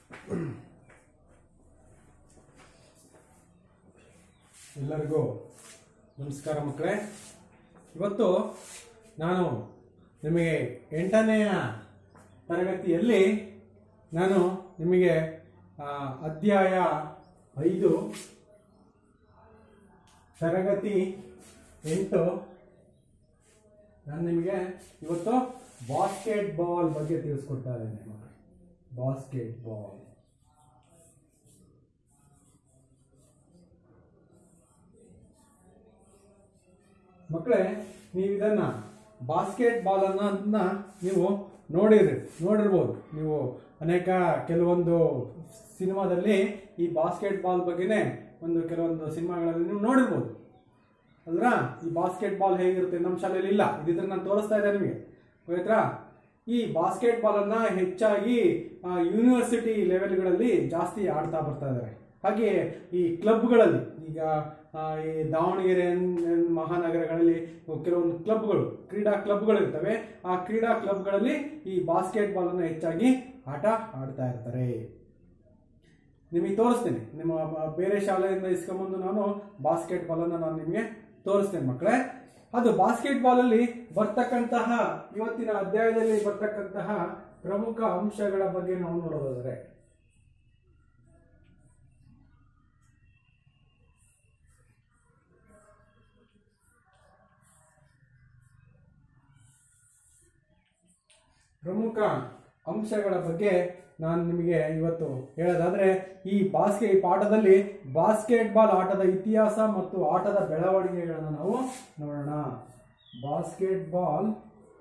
ಎಲ್ಲರಿಗೂ ನಮಸ್ಕಾರ ಮಕ್ಕಳೇ ಇವತ್ತು ನಾನು ನಿಮಗೆ ಎಂಟನೆಯ ತರಗತಿಯಲ್ಲಿ ನಾನು ನಿಮಗೆ ಆ, ಅಧ್ಯಾಯ ಐದು ತರಗತಿ ಎಂಟು ನಾನು ನಿಮಗೆ ಇವತ್ತು ಬಾಸ್ಕೆಟ್ ಬಾಲ್ ಬಗ್ಗೆ ತಿಳಿಸ್ಕೊಡ್ತಾ ಇದ್ದೇನೆ ಮಕ್ಕಳೇ ಬಾಸ್ಕೆಟ್ ಬಾಲ್ ಮಕ್ಕಳೇ ನೀವು ಇದನ್ನ ಬಾಸ್ಕೆಟ್ ಬಾಲ್ ಅನ್ನೋದನ್ನ ನೀವು ನೋಡಿರಿ ನೋಡಿರ್ಬೋದು ನೀವು ಅನೇಕ ಕೆಲವೊಂದು ಸಿನಿಮಾದಲ್ಲಿ ಈ ಬಾಸ್ಕೆಟ್ ಬಾಲ್ ಬಗ್ಗೆನೇ ಒಂದು ಕೆಲವೊಂದು ಸಿನಿಮಾಗಳಲ್ಲಿ ನೀವು ನೋಡಿರ್ಬೋದು ಅಲ್ರ ಈ ಬಾಸ್ಕೆಟ್ ಬಾಲ್ ಹೇಗಿರುತ್ತೆ ನಮ್ಮ ಶಾಲೆಯಲ್ಲಿ ಇಲ್ಲ ಇದಿದ್ರೆ ನಾನು ತೋರಿಸ್ತಾ ಇದ್ದೆ ನಿಮಗೆ ಗೊತ್ತಾಯ್ತಾ ಈ ಬಾಸ್ಕೆಟ್ ಬಾಲ್ ಅನ್ನ ಹೆಚ್ಚಾಗಿ ಆ, ಯೂನಿವರ್ಸಿಟಿ ಲೆವೆಲ್ಗಳಲ್ಲಿ ಜಾಸ್ತಿ ಆಡ್ತಾ ಬರ್ತಾ ಇದ್ದಾರೆ ಹಾಗೆ ಈ ಕ್ಲಬ್ಗಳಲ್ಲಿ ಈಗ ಆ, ಈ ದಾವಣಗೆರೆ ಅನ್- ಮಹಾನಗರಗಳಲ್ಲಿ ಕೆಲವೊಂದು ಕ್ಲಬ್ಗಳು ಕ್ರೀಡಾ ಕ್ಲಬ್ಗಳು ಇರ್ತವೆ ಆ ಕ್ರೀಡಾ ಕ್ಲಬ್ಗಳಲ್ಲಿ ಈ ಬಾಸ್ಕೆಟ್ ಬಾಲ್ ಅನ್ನು ಹೆಚ್ಚಾಗಿ ಆಟ ಆಡ್ತಾ ಇರ್ತಾರೆ ನಿಮಗೆ ತೋರಿಸ್ತೇನೆ ನಿಮ್ಮ ಬ- ಬೇರೆ ಶಾಲೆಯಿಂದ ಇಸ್ಕೊಂಬಂದು ನಾನು ಬಾಸ್ಕೆಟ್ ಬಾಲ್ ಅನ್ನು ನಾನು ನಿಮಗೆ ತೋರಿಸ್ತೇನೆ ಮಕ್ಕಳೇ ಅದು ಬಾಸ್ಕೆಟ್ ಬಾಲ್ ಅಲ್ಲಿ ಬರ್ತಕ್ಕಂತಹ ಇವತ್ತಿನ ಅಧ್ಯಾಯದಲ್ಲಿ ಬರ್ತಕ್ಕಂತಹ ಪ್ರಮುಖ ಅಂಶಗಳ ಬಗ್ಗೆ ನಾವು ನೋಡೋದಾದ್ರೆ ಪ್ರಮುಖ ಅಂಶಗಳ ಬಗ್ಗೆ ನಾನು ನಿಮಗೆ ಇವತ್ತು ಹೇಳೋದಾದ್ರೆ ಈ ಬಾಸ್ಕೆ ಈ ಪಾಠದಲ್ಲಿ ಬಾಸ್ಕೆಟ್ ಬಾಲ್ ಆಟದ ಇತಿಹಾಸ ಮತ್ತು ಆಟದ ಬೆಳವಣಿಗೆಗಳನ್ನು ನಾವು ನೋಡೋಣ ಬಾಸ್ಕೆಟ್ ಬಾಲ್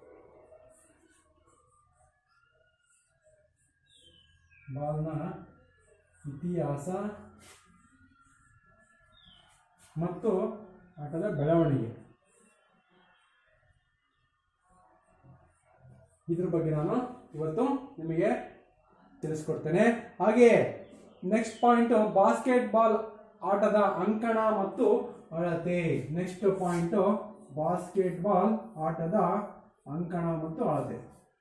ಬಾಲ್ನ ಇತಿಹಾಸ ಮತ್ತು ಆಟದ ಬೆಳವಣಿಗೆ ಇದ್ರ ಬಗ್ಗೆ ನಾನು ಇವತ್ತು ನಿಮಗೆ ತಿಳಿಸ್ಕೊಡ್ತೇನೆ ಹಾಗೆಯೇ ನೆಕ್ಸ್ಟ್ ಪಾಯಿಂಟ್ ಬಾಸ್ಕೆಟ್ ಬಾಲ್ ಆಟದ ಅಂಕಣ ಮತ್ತು ಅಳತೆ ನೆಕ್ಸ್ಟ್ ಪಾಯಿಂಟ್ ಬಾಸ್ಕೆಟ್ ಬಾಲ್ ಆಟದ ಅಂಕಣ ಮತ್ತು ಅಳತೆ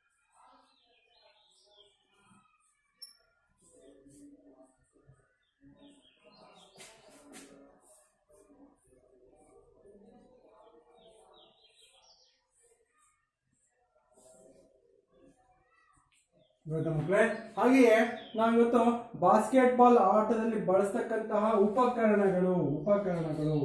ಗೊತ್ತಾ ಮಕ್ಕಳೇ ಹಾಗೆಯೇ ನಾವಿವತ್ತು ಬಾಸ್ಕೆಟ್ ಬಾಲ್ ಆಟದಲ್ಲಿ ಬಳಸ್ತಕ್ಕಂತಹ ಉಪಕರಣಗಳು ಉಪಕರಣಗಳು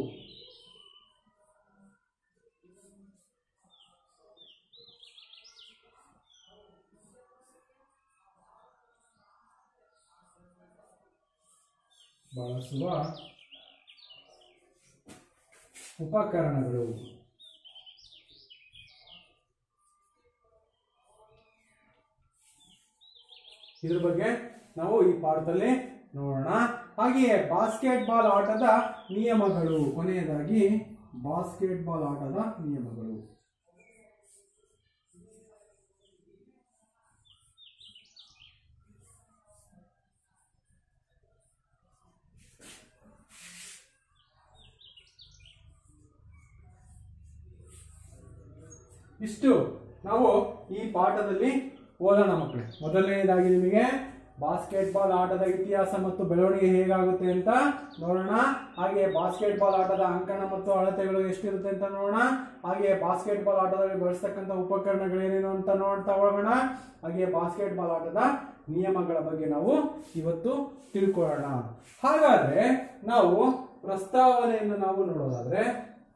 ಬಳಸುವ ಉಪಕರಣಗಳು ಇದ್ರ ಬಗ್ಗೆ ನಾವು ಈ ಪಾಠದಲ್ಲಿ ನೋಡೋಣ ಹಾಗೆಯೇ ಬಾಸ್ಕೆಟ್ ಬಾಲ್ ಆಟದ ನಿಯಮಗಳು ಕೊನೆಯದಾಗಿ ಬಾಸ್ಕೆಟ್ ಬಾಲ್ ಆಟದ ನಿಯಮಗಳು ಇಷ್ಟು ನಾವು ಈ ಪಾಠದಲ್ಲಿ ಓದೋಣ ಮಕ್ಕಳೇ ಮೊದಲನೇದಾಗಿ ನಿಮಗೆ ಬಾಸ್ಕೆಟ್ ಬಾಲ್ ಆಟದ ಇತಿಹಾಸ ಮತ್ತು ಬೆಳವಣಿಗೆ ಹೇಗಾಗುತ್ತೆ ಅಂತ ನೋಡೋಣ ಹಾಗೆ ಬಾಸ್ಕೆಟ್ ಬಾಲ್ ಆಟದ ಅಂಕಣ ಮತ್ತು ಅಳತೆಗಳು ಎಷ್ಟಿರುತ್ತೆ ಅಂತ ನೋಡೋಣ ಹಾಗೆ ಬಾಸ್ಕೆಟ್ ಬಾಲ್ ಆಟದಲ್ಲಿ ಬಳಸ್ತಕ್ಕಂಥ ಉಪಕರಣಗಳು ಏನೇನು ಅಂತ ನೋಡ್ತಾ ಹೋಗೋಣ ಹಾಗೆ ಬಾಸ್ಕೆಟ್ ಬಾಲ್ ಆಟದ ನಿಯಮಗಳ ಬಗ್ಗೆ ನಾವು ಇವತ್ತು ತಿಳ್ಕೊಳ್ಳೋಣ ಹಾಗಾದ್ರೆ ನಾವು ಪ್ರಸ್ತಾವನೆಯನ್ನು ನಾವು ನೋಡೋದಾದ್ರೆ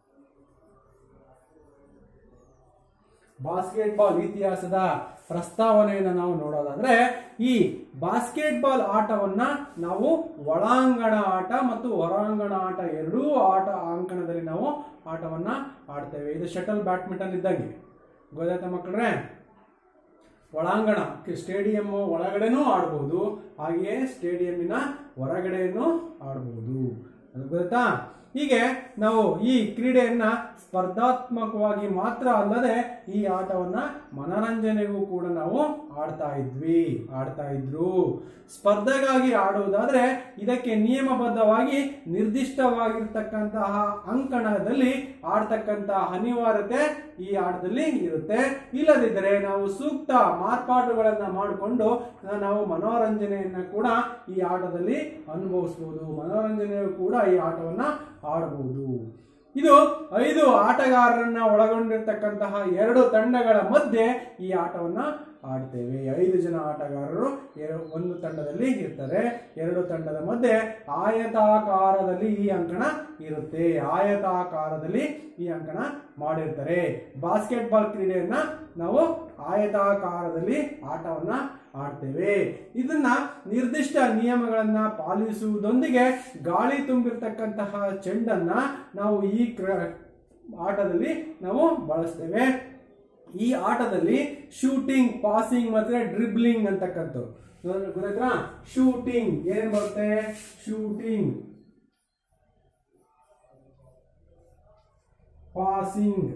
ಬಾಸ್ಕೆಟ್ ಬಾಲ್ ಇತಿಹಾಸದ ಪ್ರಸ್ತಾವನೆಯನ್ನು ನಾವು ನೋಡೋದಾದ್ರೆ ಈ ಬಾಸ್ಕೆಟ್ ಬಾಲ್ ಆಟವನ್ನ ನಾವು ಒಳಾಂಗಣ ಆಟ ಮತ್ತು ಹೊರಾಂಗಣ ಆಟ ಎರಡೂ ಆಟ ಅಂಕಣದಲ್ಲಿ ನಾವು ಆಟವನ್ನ ಆಡ್ತೇವೆ ಇದು ಶಟಲ್ ಬ್ಯಾಡ್ಮಿಂಟನ್ ಇದ್ದಂಗೆ ಗೊತ್ತಾಯ್ತಾ ಮಕ್ಕಳ್ರೆ ಒಳಾಂಗಣ ಸ್ಟೇಡಿಯಂ ಒಳಗಡೆನೂ ಆಡ್ಬೋದು ಹಾಗೆಯೇ ಸ್ಟೇಡಿಯಂನ ಹೊರಗಡೆನೂ ಆಡ್ಬೋದು ಅದು ಗೊತ್ತಾ ಹೀಗೆ ನಾವು ಈ ಕ್ರೀಡೆಯನ್ನ ಸ್ಪರ್ಧಾತ್ಮಕವಾಗಿ ಮಾತ್ರ ಅಲ್ಲದೆ ಈ ಆಟವನ್ನ ಮನರಂಜನೆಗೂ ಕೂಡ ನಾವು ಆಡ್ತಾ ಇದ್ವಿ ಆಡ್ತಾ ಇದ್ರು ಸ್ಪರ್ಧೆಗಾಗಿ ಆಡುವುದಾದ್ರೆ ಇದಕ್ಕೆ ನಿಯಮಬದ್ಧವಾಗಿ ನಿರ್ದಿಷ್ಟವಾಗಿರ್ತಕ್ಕಂತಹ ಅಂಕಣದಲ್ಲಿ ಆಡ್ತಕ್ಕಂತಹ ಅನಿವಾರ್ಯತೆ ಈ ಆಟದಲ್ಲಿ ಇರುತ್ತೆ ಇಲ್ಲದಿದ್ದರೆ ನಾವು ಸೂಕ್ತ ಮಾರ್ಪಾಟುಗಳನ್ನ ಮಾಡಿಕೊಂಡು ನಾವು ಮನೋರಂಜನೆಯನ್ನ ಕೂಡ ಈ ಆಟದಲ್ಲಿ ಅನುಭವಿಸಬಹುದು ಮನೋರಂಜನೆಯು ಕೂಡ ಈ ಆಟವನ್ನ ಆಡಬಹುದು ಇದು ಐದು ಆಟಗಾರರನ್ನ ಒಳಗೊಂಡಿರ್ತಕ್ಕಂತಹ ಎರಡು ತಂಡಗಳ ಮಧ್ಯೆ ಈ ಆಟವನ್ನ ಆಡ್ತೇವೆ ಐದು ಜನ ಆಟಗಾರರು ಎರ- ಒಂದು ತಂಡದಲ್ಲಿ ಇರ್ತಾರೆ ಎರಡು ತಂಡದ ಮಧ್ಯೆ ಆಯತಾಕಾರದಲ್ಲಿ ಈ ಅಂಕಣ ಇರುತ್ತೆ ಆಯತಾಕಾರದಲ್ಲಿ ಈ ಅಂಕಣ ಮಾಡಿರ್ತಾರೆ ಬಾಸ್ಕೆಟ್ ಬಾಲ್ ಕ್ರೀಡೆಯನ್ನ ನಾವು ಆಯತಾಕಾರದಲ್ಲಿ ಆಟವನ್ನ ಆಡ್ತೇವೆ ಇದನ್ನ ನಿರ್ದಿಷ್ಟ ನಿಯಮಗಳನ್ನ ಪಾಲಿಸುವುದೊಂದಿಗೆ ಗಾಳಿ ತುಂಬಿರ್ತಕ್ಕಂತಹ ಚೆಂಡನ್ನ ನಾವು ಈ ಕ್ರ ಆಟದಲ್ಲಿ ನಾವು ಬಳಸ್ತೇವೆ ಈ ಆಟದಲ್ಲಿ ಶೂಟಿಂಗ್ ಪಾಸಿಂಗ್ ಮತ್ತೆ ಡ್ರಿಬ್ಲಿಂಗ್ ಅಂತಕ್ಕಂಥದ್ದು ಗೊತ್ತಾಯ್ತಾ ಶೂಟಿಂಗ್ ಏನ್ ಬರುತ್ತೆ ಶೂಟಿಂಗ್ ಪಾಸಿಂಗ್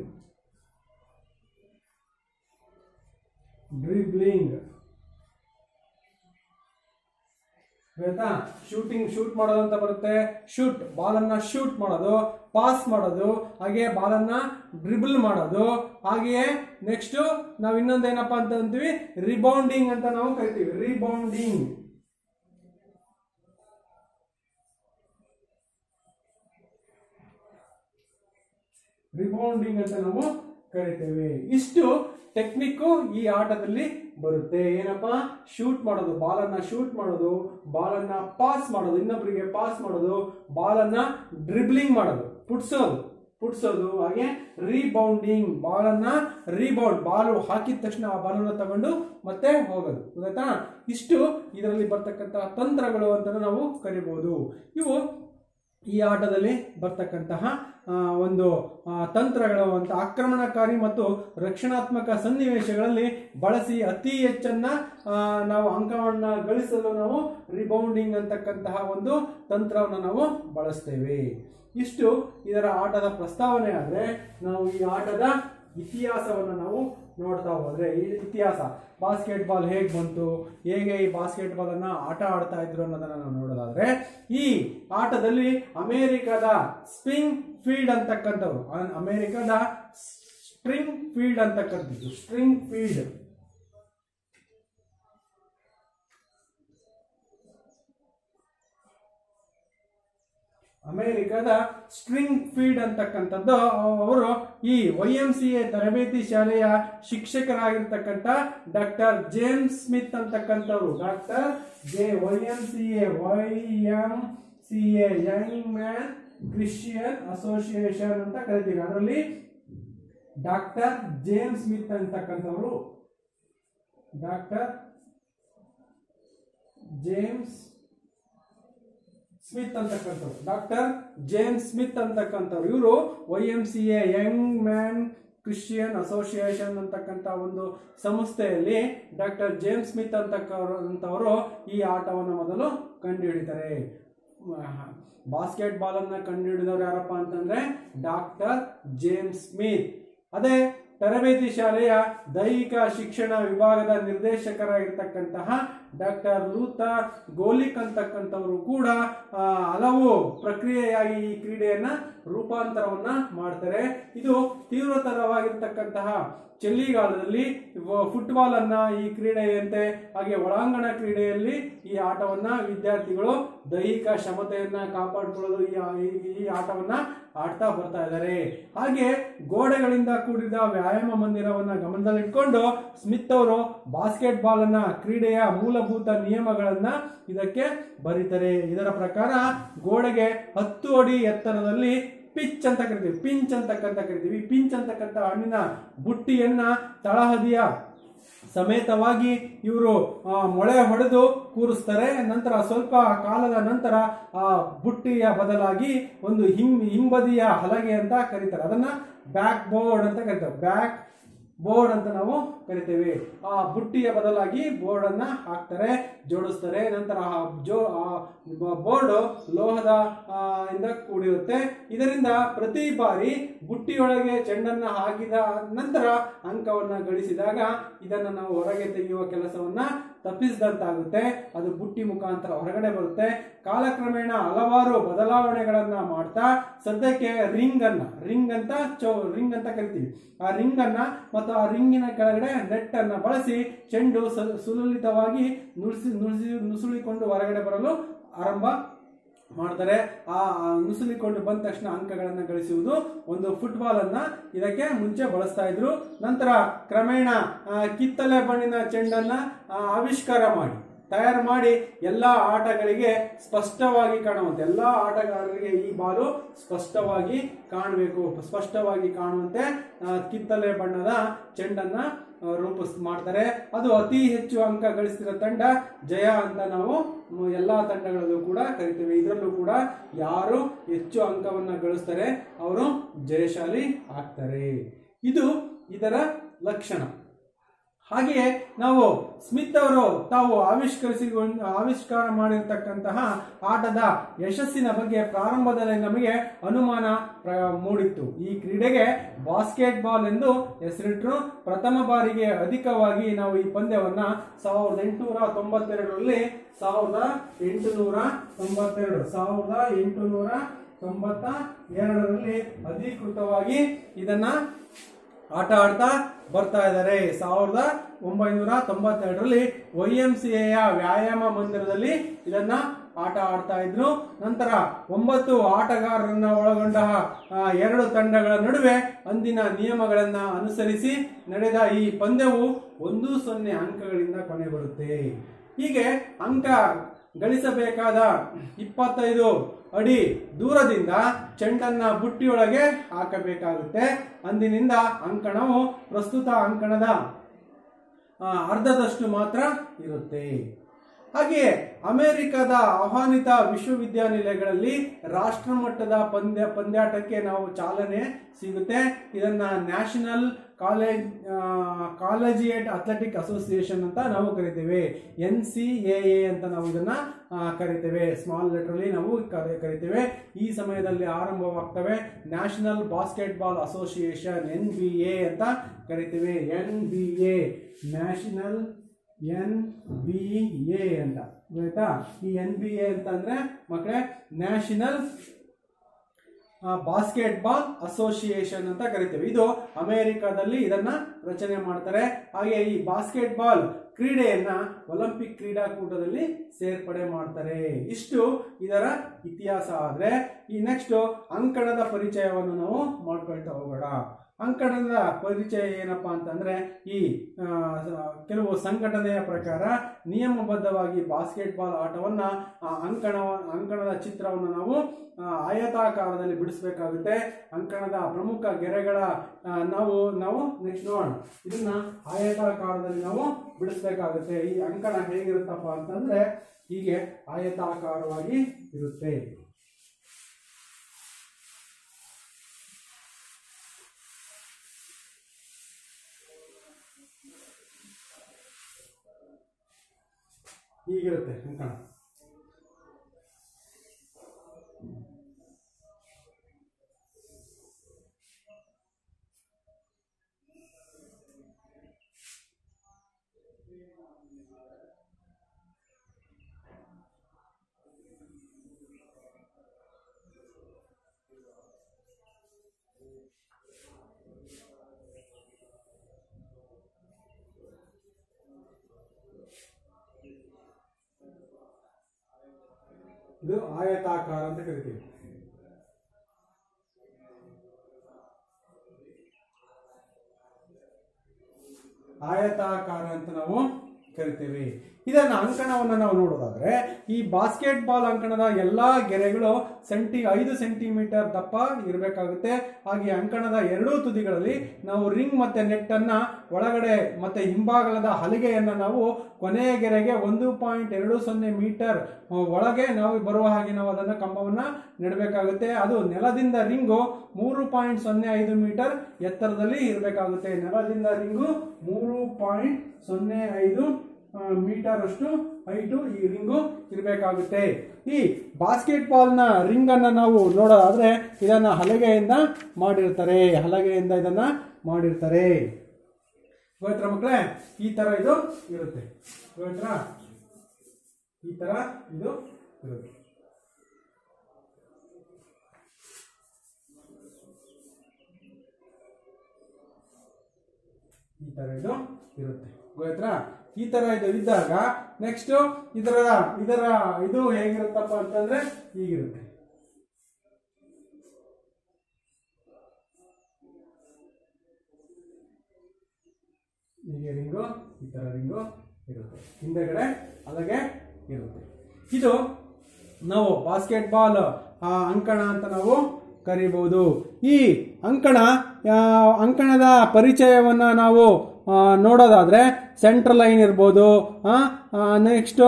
ಡ್ರಿಬ್ಲಿಂಗ್ ಆಯ್ತಾ ಶೂಟಿಂಗ್ ಶೂಟ್ ಮಾಡೋದು ಅಂತ ಬರುತ್ತೆ ಶೂಟ್ ಬಾಲನ್ನ ಶೂಟ್ ಮಾಡೋದು ಪಾಸ್ ಮಾಡೋದು ಹಾಗೆ ಬಾಲನ್ನ ಡ್ರಿಬಲ್ ಮಾಡೋದು ಹಾಗೆಯೇ ನೆಕ್ಸ್ಟ್ ನಾವು ಇನ್ನೊಂದೇನಪ್ಪ ಅಂತ ಅಂತೀವಿ ರಿಬೌಂಡಿಂಗ್ ಅಂತ ನಾವು ಕರಿತೀವಿ ರಿಬೌಂಡಿಂಗ್ ರಿಬೌಂಡಿಂಗ್ ಅಂತ ನಾವು ಕರಿತೇವೆ ಇಷ್ಟು ಟೆಕ್ನಿಕ್ ಈ ಆಟದಲ್ಲಿ ಬರುತ್ತೆ ಏನಪ್ಪ ಶೂಟ್ ಮಾಡೋದು ಬಾಲನ್ನ ಶೂಟ್ ಮಾಡೋದು ಬಾಲನ್ನ ಪಾಸ್ ಮಾಡೋದು ಇನ್ನೊಬ್ಬರಿಗೆ ಪಾಸ್ ಮಾಡೋದು ಬಾಲನ್ನ ಡ್ರಿಬ್ಲಿಂಗ್ ಮಾಡೋದು ಪುಟ್ಸೋದು ಪುಟ್ಸೋದು ಹಾಗೆ ರೀಬೌಂಡಿಂಗ್ ಬಾಲನ್ನ ರೀಬೌಂಡ್ ಬಾಲು ಹಾಕಿದ ತಕ್ಷಣ ಆ ಬಾಲನ್ನ ತಗೊಂಡು ಮತ್ತೆ ಹೋಗೋದು ಗೊತ್ತಾಯ್ತಾ ಇಷ್ಟು ಇದರಲ್ಲಿ ಬರ್ತಕ್ಕಂತಹ ತಂತ್ರಗಳು ಅಂತ ನಾವು ಕರಿಬಹುದು ಇವು ಈ ಆಟದಲ್ಲಿ ಬರ್ತಕ್ಕಂತಹ ಆ, ಒಂದು ಆ, ತಂತ್ರಗಳು ಅಂತ ಆಕ್ರಮಣಕಾರಿ ಮತ್ತು ರಕ್ಷಣಾತ್ಮಕ ಸನ್ನಿವೇಶಗಳಲ್ಲಿ ಬಳಸಿ ಅತಿ ಹೆಚ್ಚನ್ನ ಆ, ನಾವು ಅಂಕವನ್ನ ಗಳಿಸಲು ನಾವು ರಿಬೌಂಡಿಂಗ್ ಅಂತಕ್ಕಂತಹ ಒಂದು ತಂತ್ರವನ್ನು ನಾವು ಬಳಸ್ತೇವೆ ಇಷ್ಟು ಇದರ ಆಟದ ಪ್ರಸ್ತಾವನೆ ಆದರೆ ನಾವು ಈ ಆಟದ ಇತಿಹಾಸವನ್ನು ನಾವು ನೋಡ್ತಾ ಹೋದ್ರೆ ಈ ಇತಿಹಾಸ ಬಾಸ್ಕೆಟ್ ಬಾಲ್ ಹೇಗೆ ಬಂತು ಹೇಗೆ ಈ ಬಾಸ್ಕೆಟ್ ಬಾಲ್ ಅನ್ನ ಆಟ ಆಡ್ತಾ ಇದ್ರು ಅನ್ನೋದನ್ನ ನಾವು ನೋಡೋದಾದ್ರೆ ಈ ಆಟದಲ್ಲಿ ಅಮೆರಿಕದ ಸ್ಪ್ರಿಂಗ್ ಫೀಲ್ಡ್ ಅಂತಕ್ಕಂಥವ್ರು ಅ- ಅಮೆರಿಕದ ಸ್ಟ್ರಿಂಗ್ ಫೀಲ್ಡ್ ಅಂತಕ್ಕಂಥದ್ದು ಸ್ಟ್ರಿಂಗ್ ಫೀಲ್ಡ್ ಅಮೆರಿಕದ ಸ್ಟ್ರಿಂಗ್ ಫೀಲ್ಡ್ ಅಂತಕ್ಕಂಥದ್ದು ಅವರು ಈ ವೈ ಎಂ ಸಿ ಎ ತರಬೇತಿ ಶಾಲೆಯ ಶಿಕ್ಷಕರಾಗಿರ್ತಕ್ಕಂಥ ಡಾಕ್ಟರ್ ಜೇಮ್ಸ್ ಸ್ಮಿತ್ ಅಂತಕ್ಕಂಥವ್ರು doctor J Y M C A Y M C A young man Christian association ಅಂತ ಕರಿತೀವಿ ಅದರಲ್ಲಿ ಡಾಕ್ಟರ್ ಜೇಮ್ಸ್ ಸ್ಮಿತ್ ಅಂತಕ್ಕಂಥವ್ರು ಡಾಕ್ಟರ್ ಜೇಮ್ಸ್ ಸ್ಮಿತ್ ಅಂತಕ್ಕಂಥವ್ರು ಡಾಕ್ಟರ್ ಜೇಮ್ಸ್ ಸ್ಮಿತ್ ಅಂತಕ್ಕಂಥವ್ರು ಇವರು Y M C A young man Christian association ಅಂತಕ್ಕಂಥ ಒಂದು ಸಂಸ್ಥೆಯಲ್ಲಿ ಡಾಕ್ಟರ್ ಜೇಮ್ಸ್ ಸ್ಮಿತ್ ಅಂತಕ್ಕಂಥವರು ಈ ಆಟವನ್ನು ಮೊದಲು ಕಂಡುಹಿಡಿತಾರೆ ಬಾಸ್ಕೆಟ್ ಬಾಲ್ ಅನ್ನ ಕಂಡುಹಿಡಿದವರು ಯಾರಪ್ಪ ಅಂತಂದ್ರೆ ಡಾಕ್ಟರ್ ಜೇಮ್ಸ್ ಸ್ಮಿತ್ ಅದೇ ತರಬೇತಿ ಶಾಲೆಯ ದೈಹಿಕ ಶಿಕ್ಷಣ ವಿಭಾಗದ ನಿರ್ದೇಶಕರಾಗಿರ್ತಕ್ಕಂತಹ ಡಾಕ್ಟರ್ ಲೂಥರ್ ಗೋಲಿಕ್ ಅಂತಕ್ಕಂಥವರು ಕೂಡ ಆ, ಹಲವು ಪ್ರಕ್ರಿಯೆಯಾಗಿ ಈ ಕ್ರೀಡೆಯನ್ನ ರೂಪಾಂತರವನ್ನ ಮಾಡ್ತಾರೆ ಇದು ತೀವ್ರತರವಾಗಿರ್ತಕ್ಕಂತಹ ಚಳಿಗಾಲದಲ್ಲಿ ವ- ಫುಟ್ಬಾಲ್ ಅನ್ನ ಈ ಕ್ರೀಡೆಯಂತೆ ಹಾಗೆ ಒಳಾಂಗಣ ಕ್ರೀಡೆಯಲ್ಲಿ ಈ ಆಟವನ್ನ ವಿದ್ಯಾರ್ಥಿಗಳು ದೈಹಿಕ ಕ್ಷಮತೆಯನ್ನ ಕಾಪಾಡಿಕೊಳ್ಳಲು ಈ ಆ- ಈ- ಈ ಆಟವನ್ನ ಆಡ್ತಾ ಬರ್ತಾ ಇದ್ದಾರೆ ಹಾಗೆ ಗೋಡೆಗಳಿಂದ ಕೂಡಿದ ವ್ಯಾಯಾಮ ಮಂದಿರವನ್ನ ಗಮನದಲ್ಲಿಟ್ಕೊಂಡು ಸ್ಮಿತ್ ಅವರು ಬಾಸ್ಕೆಟ್ ಬಾಲ್ ಅನ್ನ ಕ್ರೀಡೆಯ ಮೂಲಭೂತ ನಿಯಮಗಳನ್ನ ಇದಕ್ಕೆ ಬರೀತಾರೆ ಇದರ ಪ್ರಕಾರ ಗೋಡೆಗೆ ಹತ್ತು ಅಡಿ ಎತ್ತರದಲ್ಲಿ ಪಿಚ್ ಅಂತ ಕರಿತೀವಿ ಪಿಂಚ್ ಅಂತಕ್ಕಂತ ಕರಿತೀವಿ ಪಿಂಚ್ ಅಂತಕ್ಕಂಥ ಹಣ್ಣಿನ ಬುಟ್ಟಿಯನ್ನ ತಳಹದಿಯ ಸಮೇತವಾಗಿ ಇವರು ಮೊಳೆ ಹೊಡೆದು ಕೂರಿಸ್ತಾರೆ ನಂತರ ಸ್ವಲ್ಪ ಕಾಲದ ನಂತರ ಆ ಬುಟ್ಟಿಯ ಬದಲಾಗಿ ಒಂದು ಹಿಂ ಹಿಂಬದಿಯ ಹಲಗೆ ಅಂತ ಕರೀತಾರೆ ಅದನ್ನ ಬ್ಯಾಕ್ ಬೋರ್ಡ್ ಅಂತ ಕರೀತಾರೆ ಬ್ಯಾಕ್ ಬೋರ್ಡ್ ಅಂತ ನಾವು ಕರಿತೇವೆ ಆ ಬುಟ್ಟಿಯ ಬದಲಾಗಿ ಬೋರ್ಡ್ ಅನ್ನ ಹಾಕ್ತಾರೆ ಜೋಡಿಸ್ತಾರೆ ನಂತರ ಆ ಜೋ ಬೋರ್ಡ್ ಲೋಹದ ಆ, ಇಂದ ಕೂಡಿರುತ್ತೆ ಇದರಿಂದ ಪ್ರತಿ ಬಾರಿ ಬುಟ್ಟಿಯೊಳಗೆ ಚೆಂಡನ್ನ ಹಾಕಿದ ನಂತರ ಅಂಕವನ್ನ ಗಳಿಸಿದಾಗ ಇದನ್ನ ನಾವು ಹೊರಗೆ ತೆಗೆಯುವ ಕೆಲಸವನ್ನ ತಪ್ಪಿಸಿದಂತಾಗುತ್ತೆ ಅದು ಬುಟ್ಟಿ ಮುಖಾಂತರ ಹೊರಗಡೆ ಬರುತ್ತೆ ಕಾಲಕ್ರಮೇಣ ಹಲವಾರು ಬದಲಾವಣೆಗಳನ್ನ ಮಾಡ್ತಾ ಸದ್ಯಕ್ಕೆ ರಿಂಗ್ ಅನ್ನ ರಿಂಗ್ ಅಂತ ಚೌ ರಿಂಗ್ ಅಂತ ಕರಿತೀವಿ ಆ ರಿಂಗ್ ಅನ್ನ ಮತ್ತು ಆ ರಿಂಗಿನ ಕೆಳಗಡೆ ನೆಟ್ ಅನ್ನ ಬಳಸಿ ಚೆಂಡು ಸು- ಸುಲಲಿತವಾಗಿ ನುಡಿಸಿ ನುಡಿಸಿ ನುಸುಳಿಕೊಂಡು ಹೊರಗಡೆ ಬರಲು ಆರಂಭ ಮಾಡ್ತಾರೆ ಆ ಆ ನುಸುಳಿಕೊಂಡು ಬಂದ ತಕ್ಷಣ ಅಂಕಗಳನ್ನು ಗಳಿಸುವುದು ಒಂದು ಫುಟ್ಬಾಲ್ ಅನ್ನ ಇದಕ್ಕೆ ಮುಂಚೆ ಬಳಸ್ತಾ ಇದ್ರು ನಂತರ ಕ್ರಮೇಣ ಆ, ಕಿತ್ತಳೆ ಬಣ್ಣಿನ ಚೆಂಡನ್ನ ಆ, ಆವಿಷ್ಕಾರ ಮಾಡಿ ತಯಾರು ಮಾಡಿ ಎಲ್ಲ ಆಟಗಳಿಗೆ ಸ್ಪಷ್ಟವಾಗಿ ಕಾಣುವಂತೆ ಎಲ್ಲ ಆಟಗಾರರಿಗೆ ಈ ಬಾಲು ಸ್ಪಷ್ಟವಾಗಿ ಕಾಣಬೇಕು ಸ್ಪಷ್ಟವಾಗಿ ಕಾಣುವಂತೆ ಆ, ಕಿತ್ತಳೆ ಬಣ್ಣದ ಚೆಂಡನ್ನ ಆ, ರೂಪಿಸ್ ಮಾಡ್ತಾರೆ ಅದು ಅತಿ ಹೆಚ್ಚು ಅಂಕ ಗಳಿಸಿರೋ ತಂಡ ಜಯ ಅಂತ ನಾವು ಮ್, ಎಲ್ಲಾ ತಂಡಗಳಲ್ಲೂ ಕೂಡ ಕರಿತೇವೆ ಇದರಲ್ಲೂ ಕೂಡ ಯಾರು ಹೆಚ್ಚು ಅಂಕವನ್ನ ಗಳಿಸ್ತಾರೆ ಅವರು ಜಯಶಾಲಿ ಆಗ್ತಾರೆ ಇದು ಇದರ ಲಕ್ಷಣ ಹಾಗೆಯೇ ನಾವು ಸ್ಮಿತ್ ಅವರು ತಾವು ಆವಿಷ್ಕರಿಸಿ ಆವಿಷ್ಕಾರ ಮಾಡಿರ್ತಕ್ಕಂತಹ ಆಟದ ಯಶಸ್ಸಿನ ಬಗ್ಗೆ ಪ್ರಾರಂಭದಲ್ಲಿ ನಮಗೆ ಅನುಮಾನ ಪ್ರ- ಮೂಡಿತ್ತು ಈ ಕ್ರೀಡೆಗೆ ಬಾಸ್ಕೆಟ್ ಬಾಲ್ ಎಂದು ಹೆಸರಿಟ್ಟರು ಪ್ರಥಮ ಬಾರಿಗೆ ಅಧಿಕವಾಗಿ ನಾವು ಈ ಪಂದ್ಯವನ್ನ ಸಾವಿರದ ಎಂಟುನೂರ ತೊಂಬತ್ತೆರಡರಲ್ಲಿ ಸಾವಿರದ ಎಂಟುನೂರ ತೊಂಬತ್ತೆರಡು ಸಾವಿರದ ಎಂಟುನೂರ ತೊಂಬತ್ತ ಎರಡರಲ್ಲಿ ಅಧಿಕೃತವಾಗಿ ಇದನ್ನ ಆಟ ಆಡ್ತಾ ಬರ್ತಾ ಇದ್ದಾರೆ ಸಾವಿರದ ಒಂಬೈನೂರ ತೊಂಬತ್ತೆರಡರಲ್ಲಿ ವೈ ಎಂ ಸಿ ಎಯ ವ್ಯಾಯಾಮ ಮಂದಿರದಲ್ಲಿ ಇದನ್ನ ಆಟ ಆಡ್ತಾ ಇದ್ರು ನಂತರ ಒಂಬತ್ತು ಆಟಗಾರರನ್ನ ಒಳಗೊಂಡ ಆ, ಎರಡು ತಂಡಗಳ ನಡುವೆ ಅಂದಿನ ನಿಯಮಗಳನ್ನ ಅನುಸರಿಸಿ ನಡೆದ ಈ ಪಂದ್ಯವು ಒಂದು ಸೊನ್ನೆ ಅಂಕಗಳಿಂದ ಕೊನೆಗೊಳ್ಳುತ್ತೆ ಹೀಗೆ ಅಂಕ ಗಳಿಸಬೇಕಾದ ಇಪ್ಪತ್ತೈದು ಅಡಿ ದೂರದಿಂದ ಚೆಂಡನ್ನ ಬುಟ್ಟಿಯೊಳಗೆ ಹಾಕಬೇಕಾಗುತ್ತೆ ಅಂದಿನಿಂದ ಅಂಕಣವು ಪ್ರಸ್ತುತ ಅಂಕಣದ ಆ, ಅರ್ಧದಷ್ಟು ಮಾತ್ರ ಇರುತ್ತೆ ಹಾಗೆಯೇ ಅಮೆರಿಕದ ಆಹ್ವಾನಿತ ವಿಶ್ವವಿದ್ಯಾನಿಲಯಗಳಲ್ಲಿ ರಾಷ್ಟ್ರಮಟ್ಟದ ಪಂದ್ಯ ಪಂದ್ಯಾಟಕ್ಕೆ ನಾವು ಚಾಲನೆ ಸಿಗುತ್ತೆ ಇದನ್ನ national college collegiate athletic association ಅಂತ ನಾವು ಕರಿತೇವೆ ಎನ್ ಸಿ ಎ ಅಂತ ನಾವು ಇದನ್ನ ಆ, ಕರಿತೇವೆ ಸ್ಮಾಲ್ ಲೆಟರ್ಲಿ ನಾವು ಕರೆ- ಕರಿತೇವೆ ಈ ಸಮಯದಲ್ಲಿ ಆರಂಭವಾಗ್ತವೆ national basketball association N B A ಅಂತ ಕರಿತೇವೆ N B A national N B A ಅಂತ ಆಯ್ತಾ ಈ ಎನ್ ಬಿ ಎ ಅಂತ ಅಂದ್ರೆ ಮಕ್ಕಳೇ ನ್ಯಾಷನಲ್ ಬಾಸ್ಕೆಟ್ ಬಾಲ್ ಅಸೋಸಿಯೇಷನ್ ಅಂತ ಕರಿತೇವೆ ಇದು ಅಮೆರಿಕದಲ್ಲಿ ಇದನ್ನ ರಚನೆ ಮಾಡ್ತಾರೆ ಹಾಗೆ ಈ ಬಾಸ್ಕೆಟ್ ಬಾಲ್ ಕ್ರೀಡೆಯನ್ನ ಒಲಿಂಪಿಕ್ ಕ್ರೀಡಾಕೂಟದಲ್ಲಿ ಸೇರ್ಪಡೆ ಮಾಡ್ತಾರೆ ಇಷ್ಟು ಇದರ ಇತಿಹಾಸ ಆದ್ರೆ ಈ ನೆಕ್ಸ್ಟ್ ಅಂಕಣದ ಪರಿಚಯವನ್ನು ನಾವು ಮಾಡ್ಕೊಳ್ತಾ ಹೋಗೋಣ ಅಂಕಣದ ಪರಿಚಯ ಏನಪ್ಪಾ ಅಂತಂದ್ರೆ ಈ ಆ, ಕೆಲವು ಸಂಘಟನೆಯ ಪ್ರಕಾರ ನಿಯಮಬದ್ಧವಾಗಿ ಬಾಸ್ಕೆಟ್ ಬಾಲ್ ಆಟವನ್ನ ಆ ಅಂಕಣ ಅಂಕಣದ ಚಿತ್ರವನ್ನು ನಾವು ಆ, ಆಯತಾಕಾರದಲ್ಲಿ ಬಿಡಿಸಬೇಕಾಗುತ್ತೆ ಅಂಕಣದ ಪ್ರಮುಖ ಗೆರೆಗಳ ಆ, ನಾವು ನಾವು ನೆಕ್ಸ್ಟ್ ನೋಡೋಣ ಇದನ್ನ ಆಯತಾಕಾರದಲ್ಲಿ ನಾವು ಬಿಡಿಸಬೇಕಾಗುತ್ತೆ ಈ ಅಂಕಣ ಹೇಗಿರುತ್ತಪ್ಪ ಅಂತಂದ್ರೆ ಹೀಗೆ ಆಯತಾಕಾರವಾಗಿ ಇರುತ್ತೆ ಹೀಗಿರುತ್ತೆ ಅಂಕಣ ಇದು ಆಯತಾಕಾರ ಅಂತ ಕರಿತೀವಿ ಆಯತಾಕಾರ ಅಂತ ನಾವು ಕರಿತೇವೆ ಇದನ್ನ ಅಂಕಣವನ್ನು ನಾವು ನೋಡೋದಾದ್ರೆ ಈ ಬಾಸ್ಕೆಟ್ ಬಾಲ್ ಅಂಕಣದ ಎಲ್ಲಾ ಗೆರೆಗಳು ಸೆಂಟಿ ಐದು ಸೆಂಟಿಮೀಟರ್ ದಪ್ಪ ಇರಬೇಕಾಗುತ್ತೆ ಹಾಗೆ ಅಂಕಣದ ಎರಡೂ ತುದಿಗಳಲ್ಲಿ ನಾವು ರಿಂಗ್ ಮತ್ತೆ ನೆಟ್ ಅನ್ನ ಒಳಗಡೆ ಮತ್ತೆ ಹಿಂಭಾಗದ ಹಲಿಗೆಯನ್ನ ನಾವು ಕೊನೆಯ ಗೆರೆಗೆ ಒಂದು ಪಾಯಿಂಟ್ ಎರಡು ಸೊನ್ನೆ ಮೀಟರ್ ಒಳಗೆ ನಾವು ಬರುವ ಹಾಗೆ ನಾವು ಅದನ್ನ ಕಂಬವನ್ನ ನೆಡಬೇಕಾಗುತ್ತೆ ಅದು ನೆಲದಿಂದ ರಿಂಗು ಮೂರು ಪಾಯಿಂಟ್ ಸೊನ್ನೆ ಐದು ಮೀಟರ್ ಎತ್ತರದಲ್ಲಿ ಇರಬೇಕಾಗುತ್ತೆ ನೆಲದಿಂದ ರಿಂಗು ಮೂರು ಪಾಯಿಂಟ್ ಸೊನ್ನೆ ಐದು ಆ, ಮೀಟರ್ ಅಷ್ಟು ಹೈಟು ಈ ರಿಂಗು ಇರಬೇಕಾಗುತ್ತೆ ಈ ಬಾಸ್ಕೆಟ್ ಬಾಲ್ ನ ರಿಂಗ್ ಅನ್ನ ನಾವು ನೋಡೋದಾದ್ರೆ ಇದನ್ನ ಹಲಗೆಯಿಂದ ಮಾಡಿರ್ತಾರೆ ಹಲಗೆಯಿಂದ ಇದನ್ನ ಮಾಡಿರ್ತಾರೆ ಗೊತ್ತರ ಮಕ್ಕಳೇ ಈ ತರ ಇದು ಇರುತ್ತೆ ಗೊತ್ತರ ಈ ತರ ಇದು ಇರುತ್ತೆ ಈ ತರ ಇದು ಇರುತ್ತೆ ಗೊತ್ತಾ ಈ ತರ ಇದು ಇದ್ದಾಗ ನೆಕ್ಸ್ಟ್ ಇದರ ಇದರ ಇದು ಹೇಗಿರುತ್ತಪ್ಪ ಅಂತಂದ್ರೆ ಹೀಗಿರುತ್ತೆ ಹೀಗೆ ರಿಂಗು ಈ ತರ ರಿಂಗು ಇರುತ್ತೆ ಹಿಂದೆಗಡೆ ಅಲ್ಲಗೆ ಇರುತ್ತೆ ಇದು ನಾವು ಬಾಸ್ಕೆಟ್ ಬಾಲ್ ಅಂಕಣ ಅಂತ ನಾವು ಕರಿಬಹುದು ಈ ಅಂಕಣ ಆ, ಅಂಕಣದ ಪರಿಚಯವನ್ನ ನಾವು ಆ, ನೋಡೋದಾದ್ರೆ ಸೆಂಟ್ರಲ್ ಲೈನ್ ಇರ್ಬೋದು ನೆಕ್ಸ್ಟ್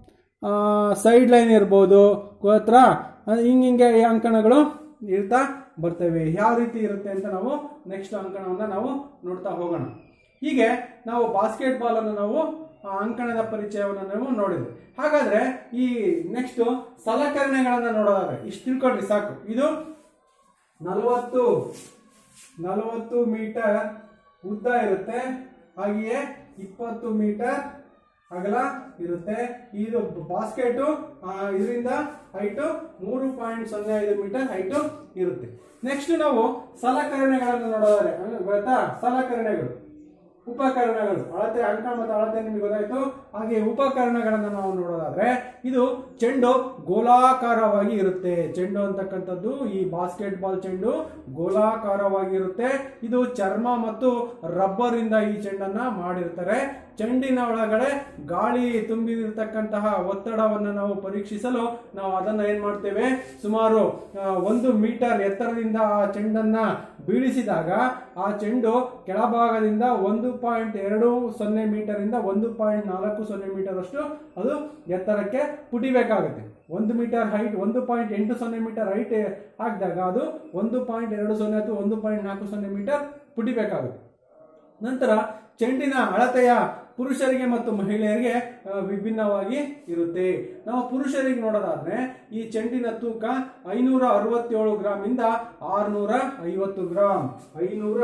ಸೈಡ್ ಲೈನ್ ಇರ್ಬೋದು ಗೊತ್ತರ ಹಿಂಗಿಂಗೆ ಈ ಅಂಕಣಗಳು ಇರ್ತಾ ಬರ್ತವೆ ಯಾವ ರೀತಿ ಇರುತ್ತೆ ಅಂತ ನಾವು ನೆಕ್ಸ್ಟ್ ಅಂಕಣವನ್ನ ನಾವು ನೋಡ್ತಾ ಹೋಗೋಣ ಹೀಗೆ ನಾವು ಬಾಸ್ಕೆಟ್ ಬಾಲ್ ಅನ್ನು ನಾವು ಆ ಅಂಕಣದ ಪರಿಚಯವನ್ನು ನಾವು ನೋಡಿದ್ವಿ ಹಾಗಾದ್ರೆ ಈ ನೆಕ್ಸ್ಟ್ ಸಲಕರಣೆಗಳನ್ನ ನೋಡೋದಾದ್ರೆ ಇಷ್ಟು ತಿಳ್ಕೊಳ್ರಿ ಸಾಕು ಇದು ನಲವತ್ತು ನಲವತ್ತು ಮೀಟರ್ ಉದ್ದ ಇರುತ್ತೆ ಹಾಗೆಯೇ ಇಪ್ಪತ್ತು ಮೀಟರ್ ಅಗಲ ಇರುತ್ತೆ ಇದು ಬಾಸ್ಕೆಟ್ ಇದರಿಂದ ಹೈಟು ಮೂರು ಪಾಯಿಂಟ್ ಸೊನ್ನೆ ಐದು ಮೀಟರ್ ಹೈಟು ಇರುತ್ತೆ ನೆಕ್ಸ್ಟ್ ನಾವು ಸಲಕರಣೆಗಳನ್ನು ನೋಡೋದಾದ್ರೆ ಅಂದ್ರೆ ಗೊತ್ತಾ ಸಲಕರಣೆಗಳು ಉಪಕರಣಗಳು ಅಳತೆ ಅಂಕ ಮತ್ತು ಅಳತೆ ನಿಮಗೆ ಗೊತ್ತಾಯ್ತು ಹಾಗೆ ಉಪಕರಣಗಳನ್ನ ನಾವು ನೋಡೋದಾದ್ರೆ ಇದು ಚೆಂಡು ಗೋಲಾಕಾರವಾಗಿ ಇರುತ್ತೆ ಚೆಂಡು ಅಂತಕ್ಕಂಥದ್ದು ಈ ಬಾಸ್ಕೆಟ್ ಬಾಲ್ ಚೆಂಡು ಗೋಲಾಕಾರವಾಗಿ ಇರುತ್ತೆ ಇದು ಚರ್ಮ ಮತ್ತು ರಬ್ಬರ್ ಇಂದ ಈ ಚೆಂಡನ್ನ ಮಾಡಿರ್ತಾರೆ ಚೆಂಡಿನ ಒಳಗಡೆ ಗಾಳಿ ತುಂಬಿರತಕ್ಕಂತಹ ಒತ್ತಡವನ್ನು ನಾವು ಪರೀಕ್ಷಿಸಲು ನಾವು ಅದನ್ನ ಏನ್ ಮಾಡ್ತೇವೆ ಸುಮಾರು ಆ, ಒಂದು ಮೀಟರ್ ಎತ್ತರದಿಂದ ಆ ಚೆಂಡನ್ನ ಬೀಳಿಸಿದಾಗ ಆ ಚೆಂಡು ಕೆಳಭಾಗದಿಂದ ಒಂದು ಪಾಯಿಂಟ್ ಎರಡು ಸೊನ್ನೆ ಮೀಟರ್ ಇಂದ ಒಂದು ಪಾಯಿಂಟ್ ನಾಲ್ಕು ಸೊನ್ನೆ ಮೀಟರ್ ಅಷ್ಟು ಅದು ಎತ್ತರಕ್ಕೆ ಪುಟಿಬೇಕಾಗುತ್ತೆ ಒಂದು ಮೀಟರ್ ಹೈಟ್ ಒಂದು ಪಾಯಿಂಟ್ ಎಂಟು ಸೊನ್ನೆ ಮೀಟರ್ ಹೈಟ್ ಹಾಕಿದಾಗ ಅದು ಒಂದು ಪಾಯಿಂಟ್ ಎರಡು ಸೊನ್ನೆ ಅಥವಾ ಒಂದು ಪಾಯಿಂಟ್ ನಾಲ್ಕು ಸೊನ್ನೆ ಮೀಟರ್ ಪುಟಿಬೇಕಾಗುತ್ತೆ ನಂತರ ಚೆಂಡಿನ ಅಳತೆಯ ಪುರುಷರಿಗೆ ಮತ್ತು ಮಹಿಳೆಯರಿಗೆ ಆ, ವಿಭಿನ್ನವಾಗಿ ಇರುತ್ತೆ ನಾವು ಪುರುಷರಿಗೆ ನೋಡೋದಾದ್ರೆ ಈ ಚೆಂಡಿನ ತೂಕ ಐನೂರ ಅರವತ್ತೇಳು ಗ್ರಾಮ್ ಇಂದ ಆರ್ನೂರ ಐವತ್ತು ಗ್ರಾಮ್ ಐನೂರ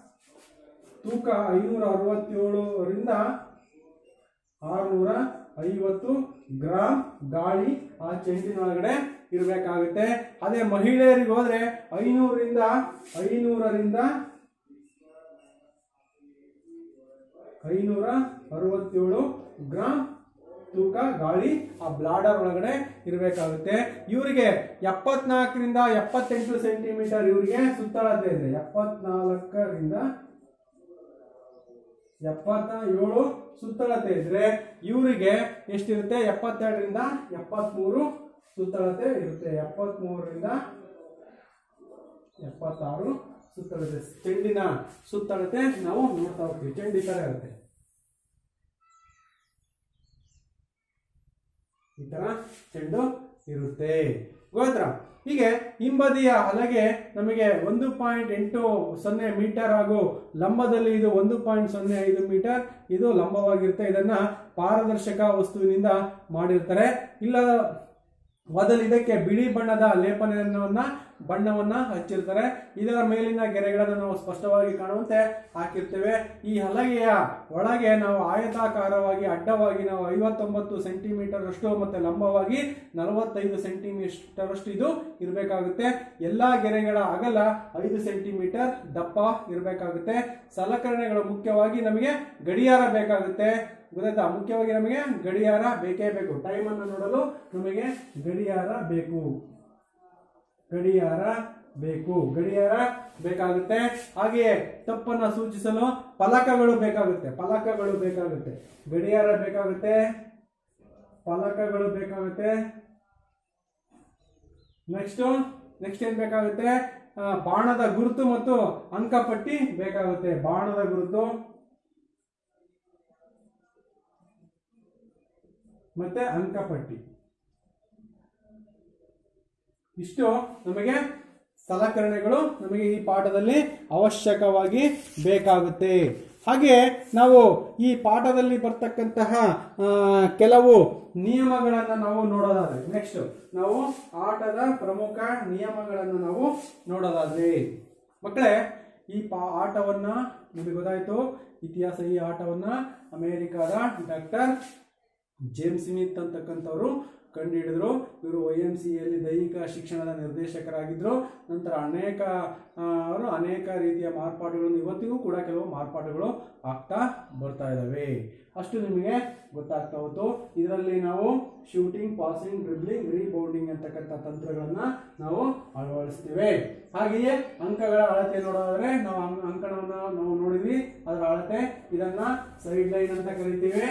ತೂಕ ಐನೂರ ಅರವತ್ತೇಳರಿಂದ ಆರ್ನೂರ ಐವತ್ತು ಗ್ರಾಮ್ ಗಾಳಿ ಆ ಚೆಂಡಿನೊಳಗಡೆ ಇರಬೇಕಾಗುತ್ತೆ ಅದೇ ಮಹಿಳೆಯರಿಗೆ ಹೋದ್ರೆ ಐನೂರರಿಂದ ಐನೂರರಿಂದ ಐನೂರ ಅರವತ್ತೇಳು ಗ್ರಾಮ್ ತೂಕ ಗಾಳಿ ಆ ಬ್ಲಾಡರ್ ಒಳಗಡೆ ಇರಬೇಕಾಗುತ್ತೆ ಇವರಿಗೆ ಎಪ್ಪತ್ನಾಲ್ಕರಿಂದ ಎಪ್ಪತ್ತೆಂಟು ಸೆಂಟಿಮೀಟರ್ ಇವರಿಗೆ ಸುತ್ತಳತೆ ಇದೆ ಎಪ್ಪತ್ನಾಲ್ಕರಿಂದ ಎಪ್ಪತ್ತ ಏಳು ಸುತ್ತಳತೆ ಇದ್ರೆ ಇವರಿಗೆ ಎಷ್ಟಿರುತ್ತೆ ಎಪ್ಪತ್ತೆರಡರಿಂದ ಎಪ್ಪತ್ಮೂರು ಸುತ್ತಳತೆ ಇರುತ್ತೆ ಎಪ್ಪತ್ಮೂರರಿಂದ ಎಪ್ಪತ್ತಾರು ಸುತ್ತಳತೆ ಚೆಂಡಿನ ಸುತ್ತಳತೆ ನಾವು ನೋಡ್ತಾ ಹೋಗ್ತೀವಿ ಚೆಂಡಿ ತರ ಇರುತ್ತೆ ಈ ತರ ಚೆಂಡು ಇರುತ್ತೆ ಗೋತ್ರ ಹೀಗೆ ಹಿಂಬದಿಯ ಹಲಗೆ ನಮಗೆ ಒಂದು ಪಾಯಿಂಟ್ ಎಂಟು ಸೊನ್ನೆ ಮೀಟರ್ ಹಾಗೂ ಲಂಬದಲ್ಲಿ ಇದು ಒಂದು ಪಾಯಿಂಟ್ ಸೊನ್ನೆ ಐದು ಮೀಟರ್ ಇದು ಲಂಬವಾಗಿರುತ್ತೆ ಇದನ್ನ ಪಾರದರ್ಶಕ ವಸ್ತುವಿನಿಂದ ಮಾಡಿರ್ತಾರೆ ಇಲ್ಲ ಮೊದಲು ಇದಕ್ಕೆ ಬಿಳಿ ಬಣ್ಣದ ಲೇಪನವನ್ನ ಬಣ್ಣವನ್ನ ಹಚ್ಚಿರ್ತಾರೆ ಇದರ ಮೇಲಿನ ಗೆರೆಗಳನ್ನು ನಾವು ಸ್ಪಷ್ಟವಾಗಿ ಕಾಣುವಂತೆ ಹಾಕಿರ್ತೇವೆ ಈ ಹಲಗೆಯ ಒಳಗೆ ನಾವು ಆಯತಾಕಾರವಾಗಿ ಅಡ್ಡವಾಗಿ ನಾವು ಐವತ್ತೊಂಬತ್ತು ಸೆಂಟಿಮೀಟರ್ ಅಷ್ಟು ಮತ್ತೆ ಲಂಬವಾಗಿ ನಲವತ್ತೈದು ಸೆಂಟಿಮೀಟರ್ ಅಷ್ಟು ಇದು ಇರಬೇಕಾಗುತ್ತೆ ಎಲ್ಲಾ ಗೆರೆಗಳ ಅಗಲ ಐದು ಸೆಂಟಿಮೀಟರ್ ದಪ್ಪ ಇರಬೇಕಾಗುತ್ತೆ ಸಲಕರಣೆಗಳು ಮುಖ್ಯವಾಗಿ ನಮಗೆ ಗಡಿಯಾರ ಬೇಕಾಗುತ್ತೆ ಗೊತ್ತಾಯ್ತಾ ಮುಖ್ಯವಾಗಿ ನಮಗೆ ಗಡಿಯಾರ ಬೇಕೇ ಬೇಕು ಟೈಮ್ ಅನ್ನು ನೋಡಲು ನಮಗೆ ಗಡಿಯಾರ ಬೇಕು ಗಡಿಯಾರ ಬೇಕು ಗಡಿಯಾರ ಬೇಕಾಗುತ್ತೆ ಹಾಗೆಯೇ ತಪ್ಪನ್ನ ಸೂಚಿಸಲು ಫಲಕಗಳು ಬೇಕಾಗುತ್ತೆ ಫಲಕಗಳು ಬೇಕಾಗುತ್ತೆ ಗಡಿಯಾರ ಬೇಕಾಗುತ್ತೆ ಫಲಕಗಳು ಬೇಕಾಗುತ್ತೆ ನೆಕ್ಸ್ಟ್ ನೆಕ್ಸ್ಟ್ ಏನ್ ಬೇಕಾಗುತ್ತೆ ಆ, ಬಾಣದ ಗುರುತು ಮತ್ತು ಅಂಕಪಟ್ಟಿ ಬೇಕಾಗುತ್ತೆ ಬಾಣದ ಗುರುತು ಮತ್ತೆ ಅಂಕಪಟ್ಟಿ ಇಷ್ಟು ನಮಗೆ ಸಲಕರಣೆಗಳು ನಮಗೆ ಈ ಪಾಠದಲ್ಲಿ ಅವಶ್ಯಕವಾಗಿ ಬೇಕಾಗುತ್ತೆ ಹಾಗೆ ನಾವು ಈ ಪಾಠದಲ್ಲಿ ಬರ್ತಕ್ಕಂತಹ ಆ, ಕೆಲವು ನಿಯಮಗಳನ್ನು ನಾವು ನೋಡೋದಾದ್ರೆ ನೆಕ್ಸ್ಟ್ ನಾವು ಆಟದ ಪ್ರಮುಖ ನಿಯಮಗಳನ್ನು ನಾವು ನೋಡೋದಾದ್ರೆ ಮಕ್ಕಳೇ ಈ ಪಾ ಆಟವನ್ನ ನಿಮಗೆ ಗೊತ್ತಾಯ್ತು ಇತಿಹಾಸ ಈ ಆಟವನ್ನ ಅಮೆರಿಕಾದ ಡಾಕ್ಟರ್ ಜೇಮ್ಸ್ ಸ್ಮಿತ್ ಅಂತಕ್ಕಂಥವ್ರು ಕಂಡುಹಿಡಿದ್ರು ಇವರು ವೈ ಎಂ ಸಿಯಲ್ಲಿ ದೈಹಿಕ ಶಿಕ್ಷಣದ ನಿರ್ದೇಶಕರಾಗಿದ್ದರು ನಂತರ ಅನೇಕ ಆ, ಅವರು ಅನೇಕ ರೀತಿಯ ಮಾರ್ಪಾಡುಗಳನ್ನು ಇವತ್ತಿಗೂ ಕೂಡ ಕೆಲವು ಮಾರ್ಪಾಡುಗಳು ಆಗ್ತಾ ಬರ್ತಾ ಇದ್ದಾವೆ ಅಷ್ಟು ನಿಮಗೆ ಗೊತ್ತಾಗ್ತಾ ಹೋಯ್ತು ಇದರಲ್ಲಿ ನಾವು ಶೂಟಿಂಗ್ ಪಾಸಿಂಗ್ ಡ್ರಿಬ್ಲಿಂಗ್ ರೀಬೌಂಡಿಂಗ್ ಅಂತಕ್ಕಂಥ ತಂತ್ರಗಳನ್ನ ನಾವು ಅಳವಡಿಸ್ತೀವಿ ಹಾಗೆಯೇ ಅಂಕಗಳ ಅಳತೆ ನೋಡೋದಾದ್ರೆ ನಾವು ಅಂಕ- ಅಂಕಣವನ್ನ ನಾವು ನೋಡಿದ್ವಿ ಅದರ ಅಳತೆ ಇದನ್ನ ಸೈಡ್ ಲೈನ್ ಅಂತ ಕರಿತೀವಿ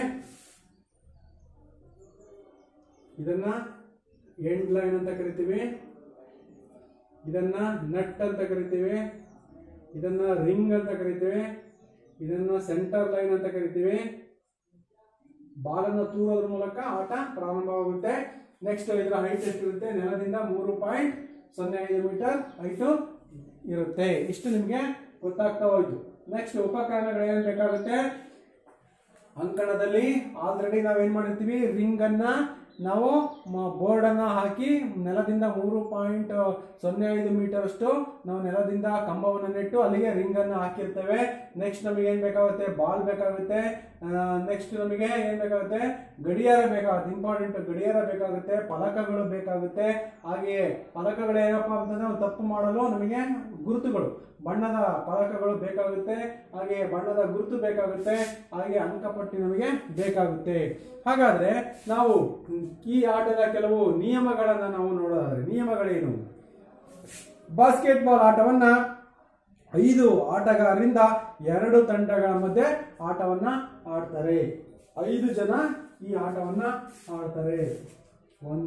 ಇದನ್ನ ಎಂಡ್ ಲೈನ್ ಅಂತ ಕರಿತೀವಿ ಇದನ್ನ ನಟ್ ಅಂತ ಕರಿತೀವಿ ಇದನ್ನ ರಿಂಗ್ ಅಂತ ಕರಿತೀವಿ ಇದನ್ನ ಸೆಂಟರ್ ಲೈನ್ ಅಂತ ಕರಿತೀವಿ ಬಾಲನ್ನು ತೂರೋದ್ರ ಮೂಲಕ ಆಟ ಪ್ರಾರಂಭವಾಗುತ್ತೆ ನೆಕ್ಸ್ಟ್ ಇದರ ಹೈಟ್ ಎಷ್ಟಿರುತ್ತೆ ನೆಲದಿಂದ ಮೂರು ಪಾಯಿಂಟ್ ಸೊನ್ನೆ ಐದು ಮೀಟರ್ ಹೈಟು ಇರುತ್ತೆ ಇಷ್ಟು ನಿಮಗೆ ಗೊತ್ತಾಗ್ತಾ ಹೋಯ್ತು ನೆಕ್ಸ್ಟ್ ಉಪಕರಣಗಳು ಏನ್ ಬೇಕಾಗುತ್ತೆ ಅಂಕಣದಲ್ಲಿ ಆಲ್ರೆಡಿ ನಾವೇನ್ ಮಾಡಿರ್ತೀವಿ ರಿಂಗ್ ಅನ್ನ ನಾವು ಬೋರ್ಡ್ ಅನ್ನ ಹಾಕಿ ನೆಲದಿಂದ ಮೂರು ಪಾಯಿಂಟ್ ಸೊನ್ನೆ ಐದು ಮೀಟರ್ ಅಷ್ಟು ನಾವು ನೆಲದಿಂದ ಕಂಬವನ್ನು ನೆಟ್ಟು ಅಲ್ಲಿಗೆ ರಿಂಗ್ ಅನ್ನು ಹಾಕಿರ್ತೇವೆ ನೆಕ್ಸ್ಟ್ ನಮಗೆ ಏನ್ ಬೇಕಾಗುತ್ತೆ ಬಾಲ್ ಬೇಕಾಗುತ್ತೆ ನೆಕ್ಸ್ಟ್ ನಮಗೆ ಏನ್ ಬೇಕಾಗುತ್ತೆ ಗಡಿಯಾರ ಬೇಕಾಗುತ್ತೆ ಇಂಪಾರ್ಟೆಂಟ್ ಗಡಿಯಾರ ಬೇಕಾಗುತ್ತೆ ಫಲಕಗಳು ಬೇಕಾಗುತ್ತೆ ಹಾಗೆಯೇ ಫಲಕಗಳು ಏನಪ್ಪ ಅಂತಂದ್ರೆ ಒಂದು ತಪ್ಪು ಮಾಡಲು ನಮಗೆ ಗುರುತುಗಳು ಬಣ್ಣದ ಫಲಕಗಳು ಬೇಕಾಗುತ್ತೆ ಹಾಗೆ ಬಣ್ಣದ ಗುರುತು ಬೇಕಾಗುತ್ತೆ ಹಾಗೆ ಅಂಕಪಟ್ಟಿ ನಮಗೆ ಬೇಕಾಗುತ್ತೆ ಹಾಗಾದ್ರೆ ನಾವು ಈ ಆಟದ ಕೆಲವು ನಿಯಮಗಳನ್ನ ನಾವು ನೋಡೋದಾದ್ರೆ ನಿಯಮಗಳೇನು ಬಾಸ್ಕೆಟ್ಬಾಲ್ ಆಟವನ್ನ ಐದು ಆಟಗಾರರಿಂದ ಎರಡು ತಂಡಗಳ ಮಧ್ಯೆ ಆಟವನ್ನ ಆಡ್ತಾರೆ ಐದು ಜನ ಈ ಆಟವನ್ನ ಆಡ್ತಾರೆ ಒಂದ್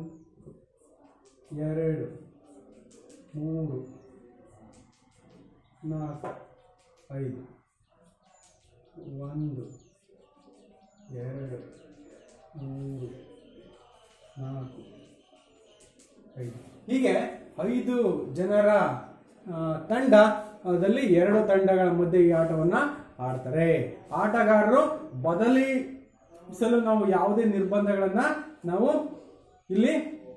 ಎರಡು ಮೂರು ನಾಲ್ಕು ಐದು ಒಂದು ಎರಡು ಮೂರು ನಾಲ್ಕು ಐದು ಹೀಗೆ ಐದು ಜನರ ಆ, ತಂಡದಲ್ಲಿ ಎರಡು ತಂಡಗಳ ಮಧ್ಯೆ ಈ ಆಟವನ್ನ ಆಡ್ತಾರೆ ಆಟಗಾರರು ಬದಲಿಸಲು ನಾವು ಯಾವುದೇ ನಿರ್ಬಂಧಗಳನ್ನ ನಾವು ಇಲ್ಲಿ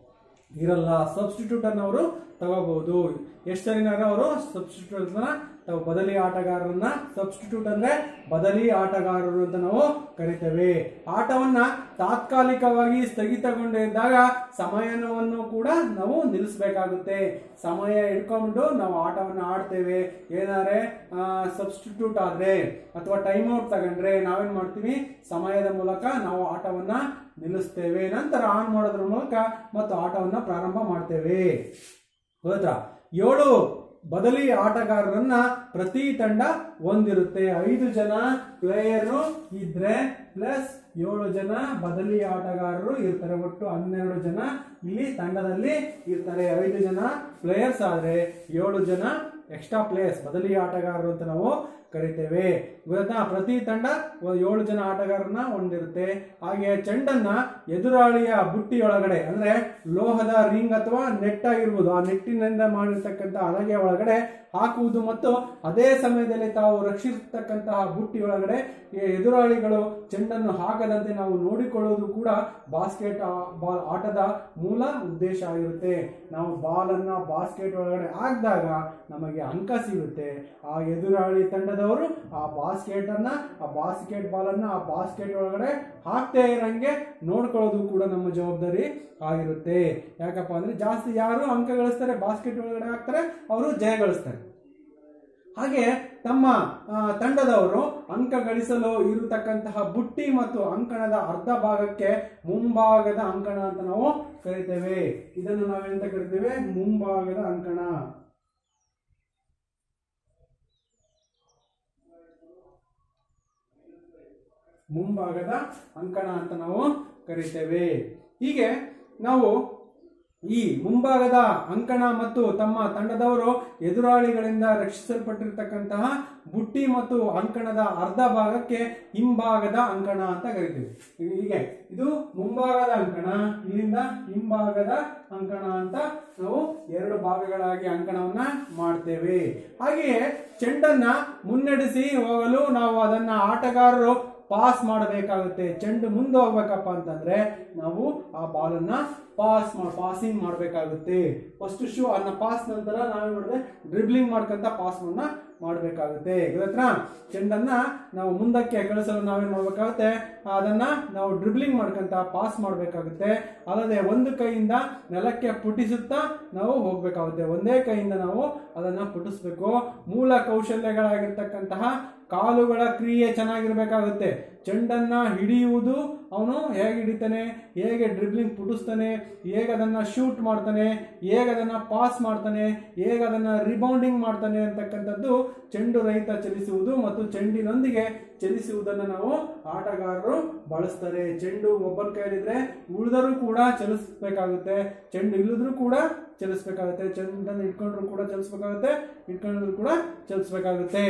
ಇರಲ್ಲ ಸಬ್ಸ್ಟಿಟ್ಯೂಟ್ ಅನ್ನು ಅವರು ತಗೋಬಹುದು ಎಷ್ಟು ಸರಿನಾರ ಅವರು ಸಬ್ಸ್ಟಿಟ್ಯೂಟ್ ಅನ್ನ ತಾವು ಬದಲಿ ಆಟಗಾರರನ್ನ ಸಬ್ಸ್ಟಿಟ್ಯೂಟ್ ಅಂದ್ರೆ ಬದಲಿ ಆಟಗಾರರು ಅಂತ ನಾವು ಕರಿತೇವೆ ಆಟವನ್ನ ತಾತ್ಕಾಲಿಕವಾಗಿ ಸ್ಥಗಿತಗೊಂಡಿದ್ದಾಗ ಸಮಯವನ್ನು ಕೂಡ ನಾವು ನಿಲ್ಲಿಸಬೇಕಾಗುತ್ತೆ ಸಮಯ ಇಟ್ಕೊಂಡು ನಾವು ಆಟವನ್ನ ಆಡ್ತೇವೆ ಏನಾದ್ರೆ ಸಬ್ಸ್ಟಿಟ್ಯೂಟ್ ಆದ್ರೆ ಅಥವಾ ಟೈಮ್ ಔಟ್ ತಗೊಂಡ್ರೆ ನಾವೇನ್ ಮಾಡ್ತೀವಿ ಸಮಯದ ಮೂಲಕ ನಾವು ಆಟವನ್ನ ನಿಲ್ಲಿಸ್ತೇವೆ ನಂತರ ಆನ್ ಮಾಡೋದ್ರ ಮೂಲಕ ಮತ್ತು ಆಟವನ್ನ ಪ್ರಾರಂಭ ಮಾಡ್ತೇವೆ ಹೌದಾ ಏಳು ಬದಲಿ ಆಟಗಾರರನ್ನ ಪ್ರತಿ ತಂಡ ಹೊಂದಿರುತ್ತೆ ಐದು ಜನ ಪ್ಲೇಯರ್ ಇದ್ರೆ ಪ್ಲಸ್ ಏಳು ಜನ ಬದಲಿ ಆಟಗಾರರು ಇರ್ತಾರೆ ಒಟ್ಟು ಹನ್ನೆರಡು ಜನ ಇಲ್ಲಿ ತಂಡದಲ್ಲಿ ಇರ್ತಾರೆ ಐದು ಜನ ಪ್ಲೇಯರ್ಸ್ ಆದ್ರೆ ಏಳು ಜನ ಎಕ್ಸ್ಟ್ರಾ ಪ್ಲೇಯರ್ಸ್ ಬದಲಿ ಆಟಗಾರರು ಅಂತ ನಾವು ಕರಿತೇವೆ ಗೊತ್ತಾ ಪ್ರತಿ ತಂಡ ಒಂದ್ ಏಳು ಜನ ಆಟಗಾರರನ್ನ ಹೊಂದಿರುತ್ತೆ ಹಾಗೆ ಚೆಂಡನ್ನ ಎದುರಾಳಿಯ ಬುಟ್ಟಿಯೊಳಗಡೆ ಅಂದ್ರೆ ಲೋಹದ ರಿಂಗ್ ಅಥವಾ ನೆಟ್ ಆಗಿರ್ಬೋದು ಆ ನೆಟ್ಟಿನಿಂದ ಮಾಡಿರ್ತಕ್ಕಂಥ ಹಲಗೆ ಒಳಗಡೆ ಹಾಕುವುದು ಮತ್ತು ಅದೇ ಸಮಯದಲ್ಲಿ ತಾವು ರಕ್ಷಿಸತಕ್ಕಂತಹ ಬುಟ್ಟಿ ಒಳಗಡೆ ಈ ಎದುರಾಳಿಗಳು ಚೆಂಡನ್ನು ಹಾಕದಂತೆ ನಾವು ನೋಡಿಕೊಳ್ಳುವುದು ಕೂಡ ಬಾಸ್ಕೆಟ್ ಬಾಲ್ ಆಟದ ಮೂಲ ಉದ್ದೇಶ ಆಗಿರುತ್ತೆ ನಾವು ಬಾಲ್ ಅನ್ನ ಬಾಸ್ಕೆಟ್ ಒಳಗಡೆ ಹಾಕಿದಾಗ ನಮಗೆ ಅಂಕ ಸಿಗುತ್ತೆ ಆ ಎದುರಾಳಿ ತಂಡದವರು ಆ ಬಾಸ್ಕೆಟ್ ಅನ್ನ ಆ ಬಾಸ್ಕೆಟ್ ಬಾಲ್ ಅನ್ನ ಆ ಬಾಸ್ಕೆಟ್ ಒಳಗಡೆ ಹಾಕ್ತೇ ಇರಂಗೆ ನೋಡ್ಕೊಳ್ಳೋದು ಕೂಡ ನಮ್ಮ ಜವಾಬ್ದಾರಿ ಆಗಿರುತ್ತೆ ಯಾಕಪ್ಪ ಅಂದ್ರೆ ಜಾಸ್ತಿ ಯಾರು ಅಂಕ ಗಳಿಸ್ತಾರೆ ಬಾಸ್ಕೆಟ್ ಒಳಗಡೆ ಹಾಕ್ತಾರೆ ಅವರು ಜಯ ಗಳಿಸ್ತಾರೆ ಹಾಗೆ ತಮ್ಮ ಆ, ತಂಡದವರು ಅಂಕ ಗಳಿಸಲು ಇರತಕ್ಕಂತಹ ಬುಟ್ಟಿ ಮತ್ತು ಅಂಕಣದ ಅರ್ಧ ಭಾಗಕ್ಕೆ ಮುಂಭಾಗದ ಅಂಕಣ ಅಂತ ನಾವು ಕರಿತೇವೆ ಇದನ್ನು ನಾವೆಂತ ಕರಿತೇವೆ ಮುಂಭಾಗದ ಅಂಕಣ ಮುಂಭಾಗದ ಅಂಕಣ ಅಂತ ನಾವು ಕರಿತೇವೆ ಹೀಗೆ ನಾವು ಈ ಮುಂಭಾಗದ ಅಂಕಣ ಮತ್ತು ತಮ್ಮ ತಂಡದವರು ಎದುರಾಳಿಗಳಿಂದ ರಕ್ಷಿಸಲ್ಪಟ್ಟಿರ್ತಕ್ಕಂತಹ ಬುಟ್ಟಿ ಮತ್ತು ಅಂಕಣದ ಅರ್ಧ ಭಾಗಕ್ಕೆ ಹಿಂಭಾಗದ ಅಂಕಣ ಅಂತ ಕರಿತೀವಿ ಹೀಗೆ ಇದು ಮುಂಭಾಗದ ಅಂಕಣ ಇಲ್ಲಿಂದ ಹಿಂಭಾಗದ ಅಂಕಣ ಅಂತ ನಾವು ಎರಡು ಭಾಗಗಳಾಗಿ ಅಂಕಣವನ್ನ ಮಾಡ್ತೇವೆ ಹಾಗೆಯೇ ಚೆಂಡನ್ನ ಮುನ್ನಡೆಸಿ ಹೋಗಲು ನಾವು ಅದನ್ನ ಆಟಗಾರರು ಪಾಸ್ ಮಾಡಬೇಕಾಗುತ್ತೆ ಚೆಂಡು ಮುಂದೆ ಹೋಗ್ಬೇಕಪ್ಪ ಅಂತಂದ್ರೆ ನಾವು ಆ ಬಾಲನ್ನ ಪಾಸ್ ಮಾಡಿ ಪಾಸಿಂಗ್ ಮಾಡಬೇಕಾಗುತ್ತೆ ಫಸ್ಟ್ ಶೂ ಅನ್ನ ಪಾಸ್ ನಂತರ ನಾವೇನ್ ಮಾಡಿದ್ರೆ ಡ್ರಿಬ್ಲಿಂಗ್ ಮಾಡ್ಕೊಂತ ಪಾಸ್ ಮಾಡಬೇಕಾಗುತ್ತೆ ಗೊತ್ತಾ ಚೆಂಡನ್ನ ನಾವು ಮುಂದಕ್ಕೆ ಕಳಿಸಲು ನಾವೇನ್ ಮಾಡ್ಬೇಕಾಗುತ್ತೆ ಅದನ್ನ ನಾವು ಡ್ರಿಬ್ಲಿಂಗ್ ಮಾಡ್ಕೊಂತ ಪಾಸ್ ಮಾಡಬೇಕಾಗುತ್ತೆ ಅಲ್ಲದೆ ಒಂದು ಕೈಯಿಂದ ನೆಲಕ್ಕೆ ಪುಟಿಸುತ್ತಾ ನಾವು ಹೋಗ್ಬೇಕಾಗುತ್ತೆ ಒಂದೇ ಕೈಯಿಂದ ನಾವು ಅದನ್ನ ಪುಟಿಸ್ಬೇಕು ಮೂಲ ಕೌಶಲ್ಯಗಳಾಗಿರ್ತಕ್ಕಂತಹ ಕಾಲುಗಳ ಕ್ರಿಯೆ ಚೆನ್ನಾಗಿರ್ಬೇಕಾಗುತ್ತೆ ಚೆಂಡನ್ನ ಹಿಡಿಯುವುದು ಅವನು ಹೇಗೆ ಹಿಡಿತಾನೆ ಹೇಗೆ ಡ್ರಿಬ್ಲಿಂಗ್ ಪುಟಿಸ್ತಾನೆ ಹೇಗೆ ಅದನ್ನ ಶೂಟ್ ಮಾಡ್ತಾನೆ ಹೇಗೆ ಅದನ್ನ ಪಾಸ್ ಮಾಡ್ತಾನೆ ಹೇಗೆ ಅದನ್ನ ರಿಬೌಂಡಿಂಗ್ ಮಾಡ್ತಾನೆ ಅಂತಕ್ಕಂಥದ್ದು ಚೆಂಡು ರಹಿತ ಚಲಿಸುವುದು ಮತ್ತು ಚೆಂಡಿನೊಂದಿಗೆ ಚಲಿಸುವುದನ್ನು ನಾವು ಆಟಗಾರರು ಬಳಸ್ತಾರೆ ಚೆಂಡು ಒಬ್ಬನ ಕೈಲಿದ್ರೆ ಉಳಿದರೂ ಕೂಡ ಚಲಿಸ್ಬೇಕಾಗುತ್ತೆ ಚೆಂಡು ಇಲ್ಲಿದ್ರು ಕೂಡ ಚಲಿಸ್ಬೇಕಾಗುತ್ತೆ ಚೆಂಡನ್ನು ಇಟ್ಕೊಂಡ್ರು ಕೂಡ ಚಲಿಸ್ಬೇಕಾಗುತ್ತೆ ಇಟ್ಕೊಂಡ್ರು ಕೂಡ ಚಲಿಸ್ಬೇಕಾಗುತ್ತೆ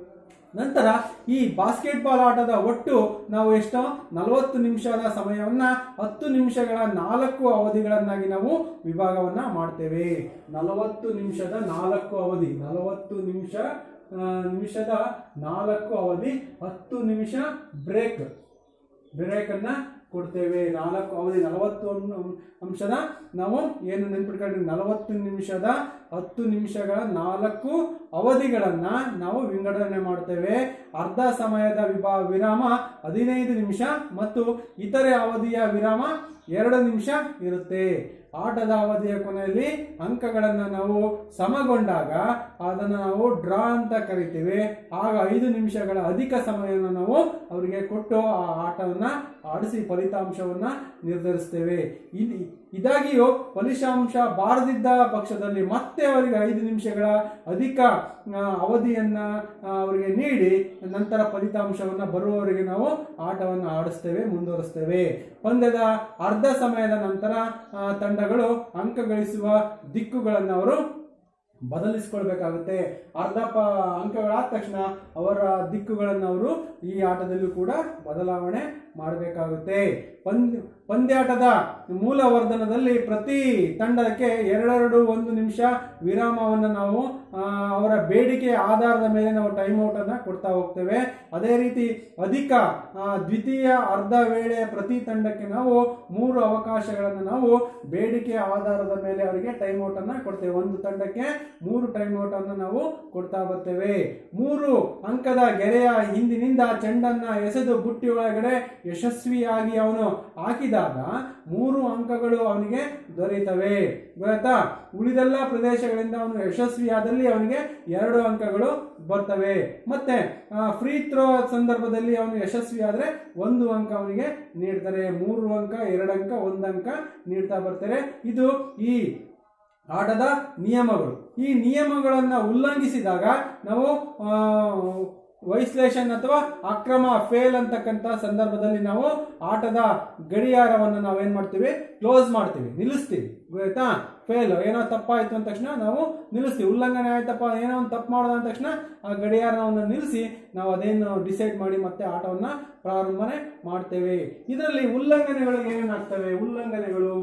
ನಂತರ ಈ ಬಾಸ್ಕೆಟ್ಬಾಲ್ ಆಟದ ಒಟ್ಟು ನಾವು ಎಷ್ಟು ನಲವತ್ತು ನಿಮಿಷದ ಸಮಯವನ್ನ ಹತ್ತು ನಿಮಿಷಗಳ ನಾಲ್ಕು ಅವಧಿಗಳನ್ನಾಗಿ ನಾವು ವಿಭಾಗವನ್ನ ಮಾಡ್ತೇವೆ ನಲವತ್ತು ನಿಮಿಷದ ನಾಲ್ಕು ಅವಧಿ ನಲವತ್ತು ನಿಮಿಷ ಆ, ನಿಮಿಷದ ನಾಲ್ಕು ಅವಧಿ ಹತ್ತು ನಿಮಿಷ ಬ್ರೇಕ್ ಬ್ರೇಕ್ ಅನ್ನ ಕೊಡ್ತೇವೆ ನಾಲ್ಕು ಅವಧಿ ನಲವತ್ತು ಅಂ- ಅಂಶದ ನಾವು ಏನು ನೆನ್ಪಿಟ್ಕೊಂಡ್ರಿ ನಲವತ್ತು ನಿಮಿಷದ ಹತ್ತು ನಿಮಿಷಗಳ ನಾಲ್ಕು ಅವಧಿಗಳನ್ನ ನಾವು ವಿಂಗಡಣೆ ಮಾಡ್ತೇವೆ ಅರ್ಧ ಸಮಯದ ವಿಭಾ ವಿರಾಮ ಹದಿನೈದು ನಿಮಿಷ ಮತ್ತು ಇತರೆ ಅವಧಿಯ ವಿರಾಮ ಎರಡು ನಿಮಿಷ ಇರುತ್ತೆ ಆಟದ ಅವಧಿಯ ಕೊನೆಯಲ್ಲಿ ಅಂಕಗಳನ್ನು ನಾವು ಸಮಗೊಂಡಾಗ ಅದನ್ನು ನಾವು ಡ್ರಾ ಅಂತ ಕರಿತೀವಿ ಆಗ ಐದು ನಿಮಿಷಗಳ ಅಧಿಕ ಸಮಯವನ್ನು ನಾವು ಅವರಿಗೆ ಕೊಟ್ಟು ಆ ಆಟವನ್ನ ಆಡಿಸಿ ಫಲಿತಾಂಶವನ್ನ ನಿರ್ಧರಿಸ್ತೇವೆ ಇಲ್ಲಿ ಇದಾಗಿಯೂ ಫಲಿತಾಂಶ ಬಾರದಿದ್ದ ಪಕ್ಷದಲ್ಲಿ ಮತ್ತೆ ಅವರಿಗೆ ಐದು ನಿಮಿಷಗಳ ಅಧಿಕ ಆ, ಅವಧಿಯನ್ನ ಆ, ಅವರಿಗೆ ನೀಡಿ ನಂತರ ಫಲಿತಾಂಶವನ್ನ ಬರುವವರೆಗೆ ನಾವು ಆಟವನ್ನು ಆಡಿಸ್ತೇವೆ ಮುಂದುವರಿಸ್ತೇವೆ ಪಂದ್ಯದ ಅರ್ಧ ಸಮಯದ ನಂತರ ಆ, ತಂಡಗಳು ಅಂಕ ಗಳಿಸುವ ದಿಕ್ಕುಗಳನ್ನು ಅವರು ಬದಲಿಸಿಕೊಳ್ಬೇಕಾಗುತ್ತೆ ಅರ್ಧ ಪ ಅಂಕಗಳಾದ ತಕ್ಷಣ ಅವರ ದಿಕ್ಕುಗಳನ್ನು ಅವರು ಈ ಆಟದಲ್ಲೂ ಕೂಡ ಬದಲಾವಣೆ ಮಾಡಬೇಕಾಗುತ್ತೆ ಪಂದ್ಯ ಪಂದ್ಯಾಟದ ಮೂಲವರ್ಧನದಲ್ಲಿ ಪ್ರತಿ ತಂಡಕ್ಕೆ ಎರಡೆರಡು ಒಂದು ನಿಮಿಷ ವಿರಾಮವನ್ನು ನಾವು ಆ, ಅವರ ಬೇಡಿಕೆಯ ಆಧಾರದ ಮೇಲೆ ನಾವು ಟೈಮ್ ಔಟ್ ಅನ್ನ ಕೊಡ್ತಾ ಹೋಗ್ತೇವೆ ಅದೇ ರೀತಿ ಅಧಿಕ ಆ, ದ್ವಿತೀಯ ಅರ್ಧ ವೇಳೆ ಪ್ರತಿ ತಂಡಕ್ಕೆ ನಾವು ಮೂರು ಅವಕಾಶಗಳನ್ನು ನಾವು ಬೇಡಿಕೆಯ ಆಧಾರದ ಮೇಲೆ ಅವರಿಗೆ ಟೈಮ್ ಔಟ್ ಅನ್ನ ಕೊಡ್ತೇವೆ ಒಂದು ತಂಡಕ್ಕೆ ಮೂರು ಟೈಮ್ ಔಟ್ ಅನ್ನು ನಾವು ಕೊಡ್ತಾ ಬರ್ತೇವೆ ಮೂರು ಅಂಕದ ಗೆರೆಯ ಹಿಂದಿನಿಂದ ಚೆಂಡನ್ನ ಎಸೆದು ಬುಟ್ಟಿ ಒಳಗಡೆ ಯಶಸ್ವಿಯಾಗಿ ಅವನು ಹಾಕಿದಾಗ ಮೂರು ಅಂಕಗಳು ಅವನಿಗೆ ದೊರೆಯುತ್ತವೆ ಗೊತ್ತಾ ಉಳಿದೆಲ್ಲ ಪ್ರದೇಶಗಳಿಂದ ಅವನು ಯಶಸ್ವಿಯಾದಲ್ಲಿ ಅವನಿಗೆ ಎರಡು ಅಂಕಗಳು ಬರ್ತವೆ ಮತ್ತೆ ಫ್ರೀ ಥ್ರೋ ಸಂದರ್ಭದಲ್ಲಿ ಅವನು ಯಶಸ್ವಿ ಆದ್ರೆ ಒಂದು ಅಂಕ ಅವನಿಗೆ ನೀಡ್ತಾರೆ ಮೂರು ಅಂಕ ಎರಡು ಅಂಕ ಒಂದು ಅಂಕ ನೀಡ್ತಾ ಬರ್ತಾರೆ ಇದು ಈ ಆಟದ ನಿಯಮಗಳು ಈ ನಿಯಮಗಳನ್ನು ಉಲ್ಲಂಘಿಸಿದಾಗ ನಾವು ಆ, ವೈಸ್ಲೇಷನ್ ಅಥವಾ ಅಕ್ರಮ ಫೇಲ್ ಅಂತಕ್ಕಂಥ ಸಂದರ್ಭದಲ್ಲಿ ನಾವು ಆಟದ ಗಡಿಯಾರವನ್ನು ನಾವೇನ್ ಮಾಡ್ತೀವಿ ಕ್ಲೋಸ್ ಮಾಡ್ತೀವಿ ನಿಲ್ಲಿಸ್ತೀವಿ ಗೊತ್ತಾ ಫೇಲ್ ಏನೋ ತಪ್ಪಾಯ್ತು ಅಂದ ತಕ್ಷಣ ನಾವು ನಿಲ್ಲಿಸ್ತೀವಿ ಉಲ್ಲಂಘನೆ ಆಯ್ತಪ್ಪ ಏನೋ ಒಂದು ತಪ್ಪು ಮಾಡೋದು ಅಂದ ತಕ್ಷಣ ಆ ಗಡಿಯಾರವನ್ನು ನಿಲ್ಲಿಸಿ ನಾವು ಅದೇನು ಡಿಸೈಡ್ ಮಾಡಿ ಮತ್ತೆ ಆಟವನ್ನ ಪ್ರಾರಂಭನೆ ಮಾಡ್ತೇವೆ ಇದರಲ್ಲಿ ಉಲ್ಲಂಘನೆಗಳು ಏನೇನಾಗ್ತವೆ ಉಲ್ಲಂಘನೆಗಳು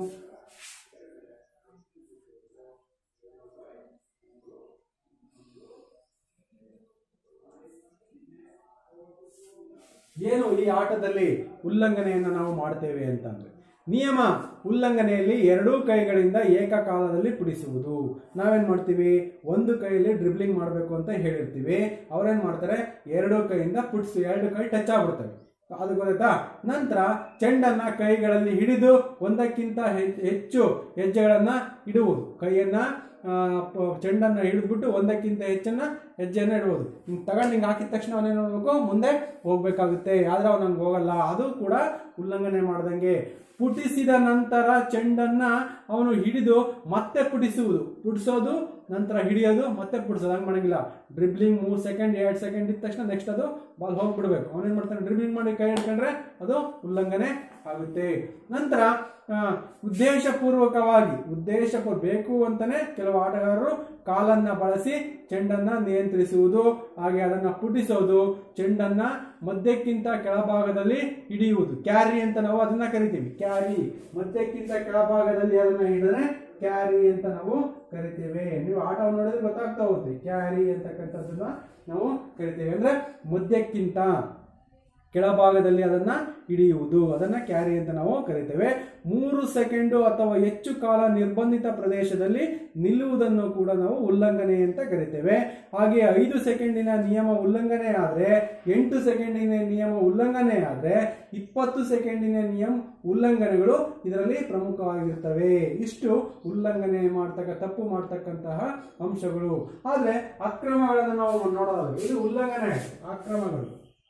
ಏನು ಈ ಆಟದಲ್ಲಿ ಉಲ್ಲಂಘನೆಯನ್ನು ನಾವು ಮಾಡ್ತೇವೆ ಅಂತಂದ್ರೆ ನಿಯಮ ಉಲ್ಲಂಘನೆಯಲ್ಲಿ ಎರಡೂ ಕೈಗಳಿಂದ ಏಕಕಾಲದಲ್ಲಿ ಪುಡಿಸುವುದು ನಾವೇನ್ ಮಾಡ್ತೀವಿ ಒಂದು ಕೈಯಲ್ಲಿ ಡ್ರಿಬ್ಲಿಂಗ್ ಮಾಡಬೇಕು ಅಂತ ಹೇಳಿರ್ತೀವಿ ಅವ್ರೇನ್ ಮಾಡ್ತಾರೆ ಎರಡೂ ಕೈಯಿಂದ ಪುಡಿಸಿ ಎರಡು ಕೈ ಟಚ್ ಆಗ್ಬಿಡ್ತವೆ ಅದು ಗೊತ್ತಾಯ್ತಾ ನಂತರ ಚೆಂಡನ್ನ ಕೈಗಳಲ್ಲಿ ಹಿಡಿದು ಒಂದಕ್ಕಿಂತ ಹೆ- ಹೆಚ್ಚು ಹೆಜ್ಜೆಗಳನ್ನ ಇಡುವುದು ಕೈಯನ್ನ ಆ, ಪ- ಚೆಂಡನ್ನ ಹಿಡಿದ್ಬಿಟ್ಟು ಒಂದಕ್ಕಿಂತ ಹೆಚ್ಚನ್ನ ಹೆಜ್ಜೆಯನ್ನ ಇಡುವುದು ಹಿಂಗ್ ತಗೊಂಡು ಹಿಂಗೆ ಹಾಕಿದ ತಕ್ಷಣ ಅವನೇನು ಮಾಡ್ಬೇಕು ಮುಂದೆ ಹೋಗ್ಬೇಕಾಗುತ್ತೆ ಆದ್ರೆ ಅವ್ನು ಹಂಗೆ ಹೋಗಲ್ಲ ಅದು ಕೂಡ ಉಲ್ಲಂಘನೆ ಮಾಡ್ದಂಗೆ ಪುಟಿಸಿದ ನಂತರ ಚೆಂಡನ್ನ ಅವನು ಹಿಡಿದು ಮತ್ತೆ ಪುಟಿಸುವುದು ಪುಟಿಸೋದು ನಂತರ ಹಿಡಿಯೋದು ಮತ್ತೆ ಪುಡಿಸೋದು ಹಂಗೆ ಮಾಡಂಗಿಲ್ಲ ಡ್ರಿಬ್ಲಿಂಗ್ ಮೂರು ಸೆಕೆಂಡ್ ಎರಡು ಸೆಕೆಂಡ್ ಇದ್ದ ತಕ್ಷಣ ನೆಕ್ಸ್ಟ್ ಅದು ಬಾಲ್ ಹೋಗ್ಬಿಡ್ಬೇಕು ಅವನೇನ್ ಮಾಡ್ತಾನೆ ಡ್ರಿಬ್ಲಿಂಗ್ ಮಾಡಿ ಕೈ ಹಿಡ್ಕೊಂಡ್ರೆ ಅದು ಉಲ್ಲಂಘನೆ ಆಗುತ್ತೆ ನಂತರ ಆ, ಉದ್ದೇಶಪೂರ್ವಕವಾಗಿ ಉದ್ದೇಶಪೂರ್ವ ಬೇಕು ಅಂತಾನೆ ಕೆಲವು ಆಟಗಾರರು ಕಾಲನ್ನ ಬಳಸಿ ಚೆಂಡನ್ನ ನಿಯಂತ್ರಿಸುವುದು ಹಾಗೆ ಅದನ್ನ ಪುಟಿಸೋದು ಚೆಂಡನ್ನ ಮಧ್ಯಕ್ಕಿಂತ ಕೆಳಭಾಗದಲ್ಲಿ ಹಿಡಿಯುವುದು ಕ್ಯಾರಿ ಅಂತ ನಾವು ಅದನ್ನ ಕರಿತೀವಿ ಕ್ಯಾರಿ ಮಧ್ಯಕ್ಕಿಂತ ಕೆಳಭಾಗದಲ್ಲಿ ಅದನ್ನ ಹಿಡಿದ್ರೆ ಕ್ಯಾರಿ ಅಂತ ನಾವು ಕರಿತೇವೆ ನೀವು ಆಟವನ್ನು ನೋಡಿದ್ರೆ ಗೊತ್ತಾಗ್ತಾ ಹೋಗುತ್ತೆ ಕ್ಯಾರಿ ಅಂತಕ್ಕಂಥದ್ದನ್ನ ನಾವು ಕರಿತೇವೆ ಅಂದ್ರೆ ಮಧ್ಯಕ್ಕಿಂತ ಕೆಳಭಾಗದಲ್ಲಿ ಅದನ್ನ ಹಿಡಿಯುವುದು ಅದನ್ನ ಕ್ಯಾರಿ ಅಂತ ನಾವು ಕರಿತೇವೆ ಮೂರು ಸೆಕೆಂಡು ಅಥವಾ ಹೆಚ್ಚು ಕಾಲ ನಿರ್ಬಂಧಿತ ಪ್ರದೇಶದಲ್ಲಿ ನಿಲ್ಲುವುದನ್ನು ಕೂಡ ನಾವು ಉಲ್ಲಂಘನೆ ಅಂತ ಕರಿತೇವೆ ಹಾಗೆ ಐದು ಸೆಕೆಂಡಿನ ನಿಯಮ ಉಲ್ಲಂಘನೆ ಆದ್ರೆ ಎಂಟು ಸೆಕೆಂಡಿನ ನಿಯಮ ಉಲ್ಲಂಘನೆ ಆದ್ರೆ ಇಪ್ಪತ್ತು ಸೆಕೆಂಡಿನ ನಿಯಮ ಉಲ್ಲಂಘನೆಗಳು ಇದರಲ್ಲಿ ಪ್ರಮುಖವಾಗಿರ್ತವೆ ಇಷ್ಟು ಉಲ್ಲಂಘನೆ ಮಾಡ್ತಕ್ಕ ತಪ್ಪು ಮಾಡ್ತಕ್ಕಂತಹ ಅಂಶಗಳು ಆದ್ರೆ ಅಕ್ರಮಗಳನ್ನು ನಾವು ನೋಡೋದಾದ್ರೆ ಇದು ಉಲ್ಲಂಘನೆ ಅಕ್ರಮಗಳು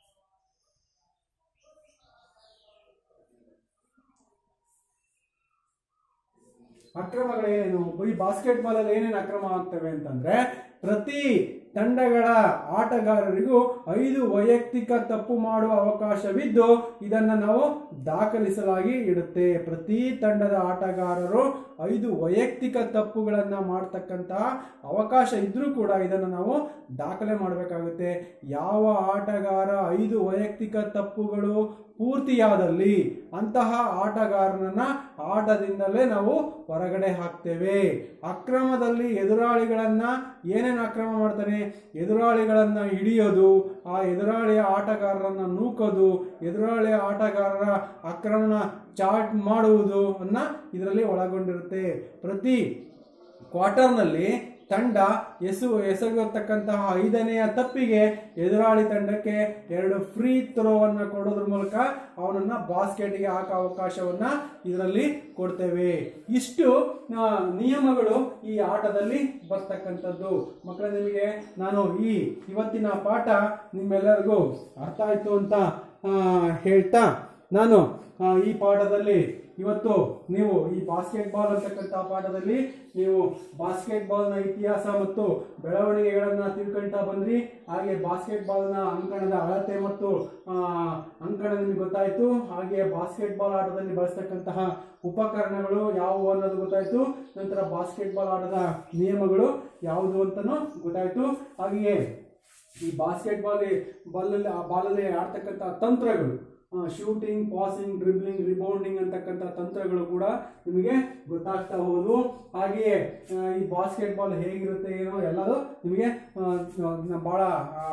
ಅಕ್ರಮಗಳೇನೇನು ಈ ಬಾಸ್ಕೆಟ್ ಬಾಲ್ ಅಲ್ಲಿ ಏನೇನು ಅಕ್ರಮ ಆಗ್ತವೆ ಅಂತಂದ್ರೆ ಪ್ರತಿ ತಂಡಗಳ ಆಟಗಾರರಿಗೂ ಐದು ವೈಯಕ್ತಿಕ ತಪ್ಪು ಮಾಡುವ ಅವಕಾಶವಿದ್ದು ಇದನ್ನ ನಾವು ದಾಖಲಿಸಲಾಗಿ ಇಡುತ್ತೆ ಪ್ರತಿ ತಂಡದ ಆಟಗಾರರು ಐದು ವೈಯಕ್ತಿಕ ತಪ್ಪುಗಳನ್ನ ಮಾಡ್ತಕ್ಕಂತಹ ಅವಕಾಶ ಇದ್ರೂ ಕೂಡ ಇದನ್ನು ನಾವು ದಾಖಲೆ ಮಾಡಬೇಕಾಗುತ್ತೆ ಯಾವ ಆಟಗಾರ ಐದು ವೈಯಕ್ತಿಕ ತಪ್ಪುಗಳು ಪೂರ್ತಿಯಾದಲ್ಲಿ ಅಂತಹ ಆಟಗಾರನನ್ನ ಆಟದಿಂದಲೇ ನಾವು ಹೊರಗಡೆ ಹಾಕ್ತೇವೆ ಅಕ್ರಮದಲ್ಲಿ ಎದುರಾಳಿಗಳನ್ನ ಏನೇನು ಅಕ್ರಮ ಮಾಡ್ತಾನೆ ಎದುರಾಳಿಗಳನ್ನ ಹಿಡಿಯೋದು ಆ ಎದುರಾಳಿಯ ಆಟಗಾರರನ್ನ ನೂಕೋದು ಎದುರಾಳಿಯ ಆಟಗಾರರ ಆಕ್ರಮಣ ಚಾಟ್ ಮಾಡುವುದು ಅನ್ನ ಇದರಲ್ಲಿ ಒಳಗೊಂಡಿರುತ್ತೆ ಪ್ರತಿ ಕ್ವಾರ್ಟರ್ನಲ್ಲಿ ತಂಡ ಎಸು ಎಸಗಿರ್ತಕ್ಕಂತಹ ಐದನೆಯ ತಪ್ಪಿಗೆ ಎದುರಾಳಿ ತಂಡಕ್ಕೆ ಎರಡು ಫ್ರೀ ಥ್ರೋವನ್ನು ಕೊಡೋದ್ರ ಮೂಲಕ ಅವನನ್ನ ಬಾಸ್ಕೆಟ್ಗೆ ಹಾಕೋ ಅವಕಾಶವನ್ನ ಇದರಲ್ಲಿ ಕೊಡ್ತೇವೆ ಇಷ್ಟು ಆ, ನಿಯಮಗಳು ಈ ಆಟದಲ್ಲಿ ಬರ್ತಕ್ಕಂಥದ್ದು ಮಕ್ಕಳ ನಿಮಗೆ ನಾನು ಈ ಇವತ್ತಿನ ಪಾಠ ನಿಮ್ಮೆಲ್ಲರಿಗೂ ಅರ್ಥ ಆಯ್ತು ಅಂತ ಆ, ಹೇಳ್ತಾ ನಾನು ಆ, ಈ ಪಾಠದಲ್ಲಿ ಇವತ್ತು ನೀವು ಈ ಬಾಸ್ಕೆಟ್ ಬಾಲ್ ಅಂತಕ್ಕಂಥ ಪಾಠದಲ್ಲಿ ನೀವು ಬಾಸ್ಕೆಟ್ ಬಾಲ್ನ ಇತಿಹಾಸ ಮತ್ತು ಬೆಳವಣಿಗೆಗಳನ್ನ ತಿಳ್ಕೊಂತಾ ಬಂದ್ರಿ ಹಾಗೆ ಬಾಸ್ಕೆಟ್ ಬಾಲ್ನ ಅಂಕಣದ ಅಳತೆ ಮತ್ತು ಆ, ಅಂಕಣ ನಿಮ್ಗೆ ಗೊತ್ತಾಯ್ತು ಹಾಗೆ ಬಾಸ್ಕೆಟ್ ಬಾಲ್ ಆಟದಲ್ಲಿ ಬಳಸ್ತಕ್ಕಂತಹ ಉಪಕರಣಗಳು ಯಾವುವು ಅನ್ನೋದು ಗೊತ್ತಾಯ್ತು ನಂತರ ಬಾಸ್ಕೆಟ್ ಬಾಲ್ ಆಟದ ನಿಯಮಗಳು ಯಾವುದು ಅಂತನೂ ಗೊತ್ತಾಯ್ತು ಹಾಗೆಯೇ ಈ ಬಾಸ್ಕೆಟ್ ಬಾಲ್ ಬಾಲಲ್ಲಿ ಆ ಬಾಲಲ್ಲಿ ಆಡ್ತಕ್ಕಂಥ ತಂತ್ರಗಳು ಶೂಟಿಂಗ್ ಪಾಸಿಂಗ್ ಡ್ರಿಬ್ಲಿಂಗ್ ರಿಬೌಂಡಿಂಗ್ ಅಂತಕ್ಕಂಥ ತಂತ್ರಗಳು ಕೂಡ ನಿಮಗೆ ಗೊತ್ತಾಗ್ತಾ ಹೋದು ಹಾಗೆಯೇ ಆ, ಈ ಬಾಸ್ಕೆಟ್ ಬಾಲ್ ಹೇಗಿರುತ್ತೆ ಏನೋ ಎಲ್ಲದು ನಿಮಗೆ ಬಹಳ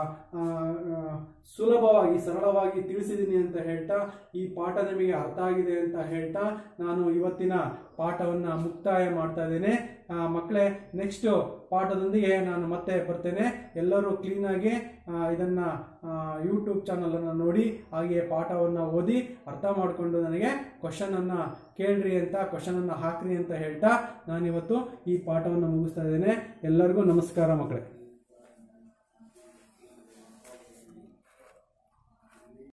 ಸುಲಭವಾಗಿ ಸರಳವಾಗಿ ತಿಳಿಸಿದ್ದೀನಿ ಅಂತ ಹೇಳ್ತಾ ಈ ಪಾಠ ನಿಮಗೆ ಅರ್ಥ ಆಗಿದೆ ಅಂತ ಹೇಳ್ತಾ ನಾನು ಇವತ್ತಿನ ಪಾಠವನ್ನು ಮುಕ್ತಾಯ ಮಾಡ್ತಾ ಇದ್ದೇನೆ ಆ, ಮಕ್ಕಳೇ ನೆಕ್ಸ್ಟ್ ಪಾಠದೊಂದಿಗೆ ನಾನು ಮತ್ತೆ ಬರ್ತೇನೆ ಎಲ್ಲರೂ ಕ್ಲೀನಾಗಿ ಇದನ್ನು ಯೂಟ್ಯೂಬ್ ಚಾನಲನ್ನು ನೋಡಿ ಹಾಗೆ ಪಾಠವನ್ನು ಓದಿ ಅರ್ಥ ಮಾಡಿಕೊಂಡು ನನಗೆ ಕ್ವಶನನ್ನು ಕೇಳ್ರಿ ಅಂತ ಕ್ವಶನನ್ನು ಹಾಕ್ರಿ ಅಂತ ಹೇಳ್ತಾ ನಾನಿವತ್ತು ಈ ಪಾಠವನ್ನು ಮುಗಿಸ್ತಾ ಇದ್ದೇನೆ ಎಲ್ಲರಿಗೂ ನಮಸ್ಕಾರ ಮಕ್ಕಳೇ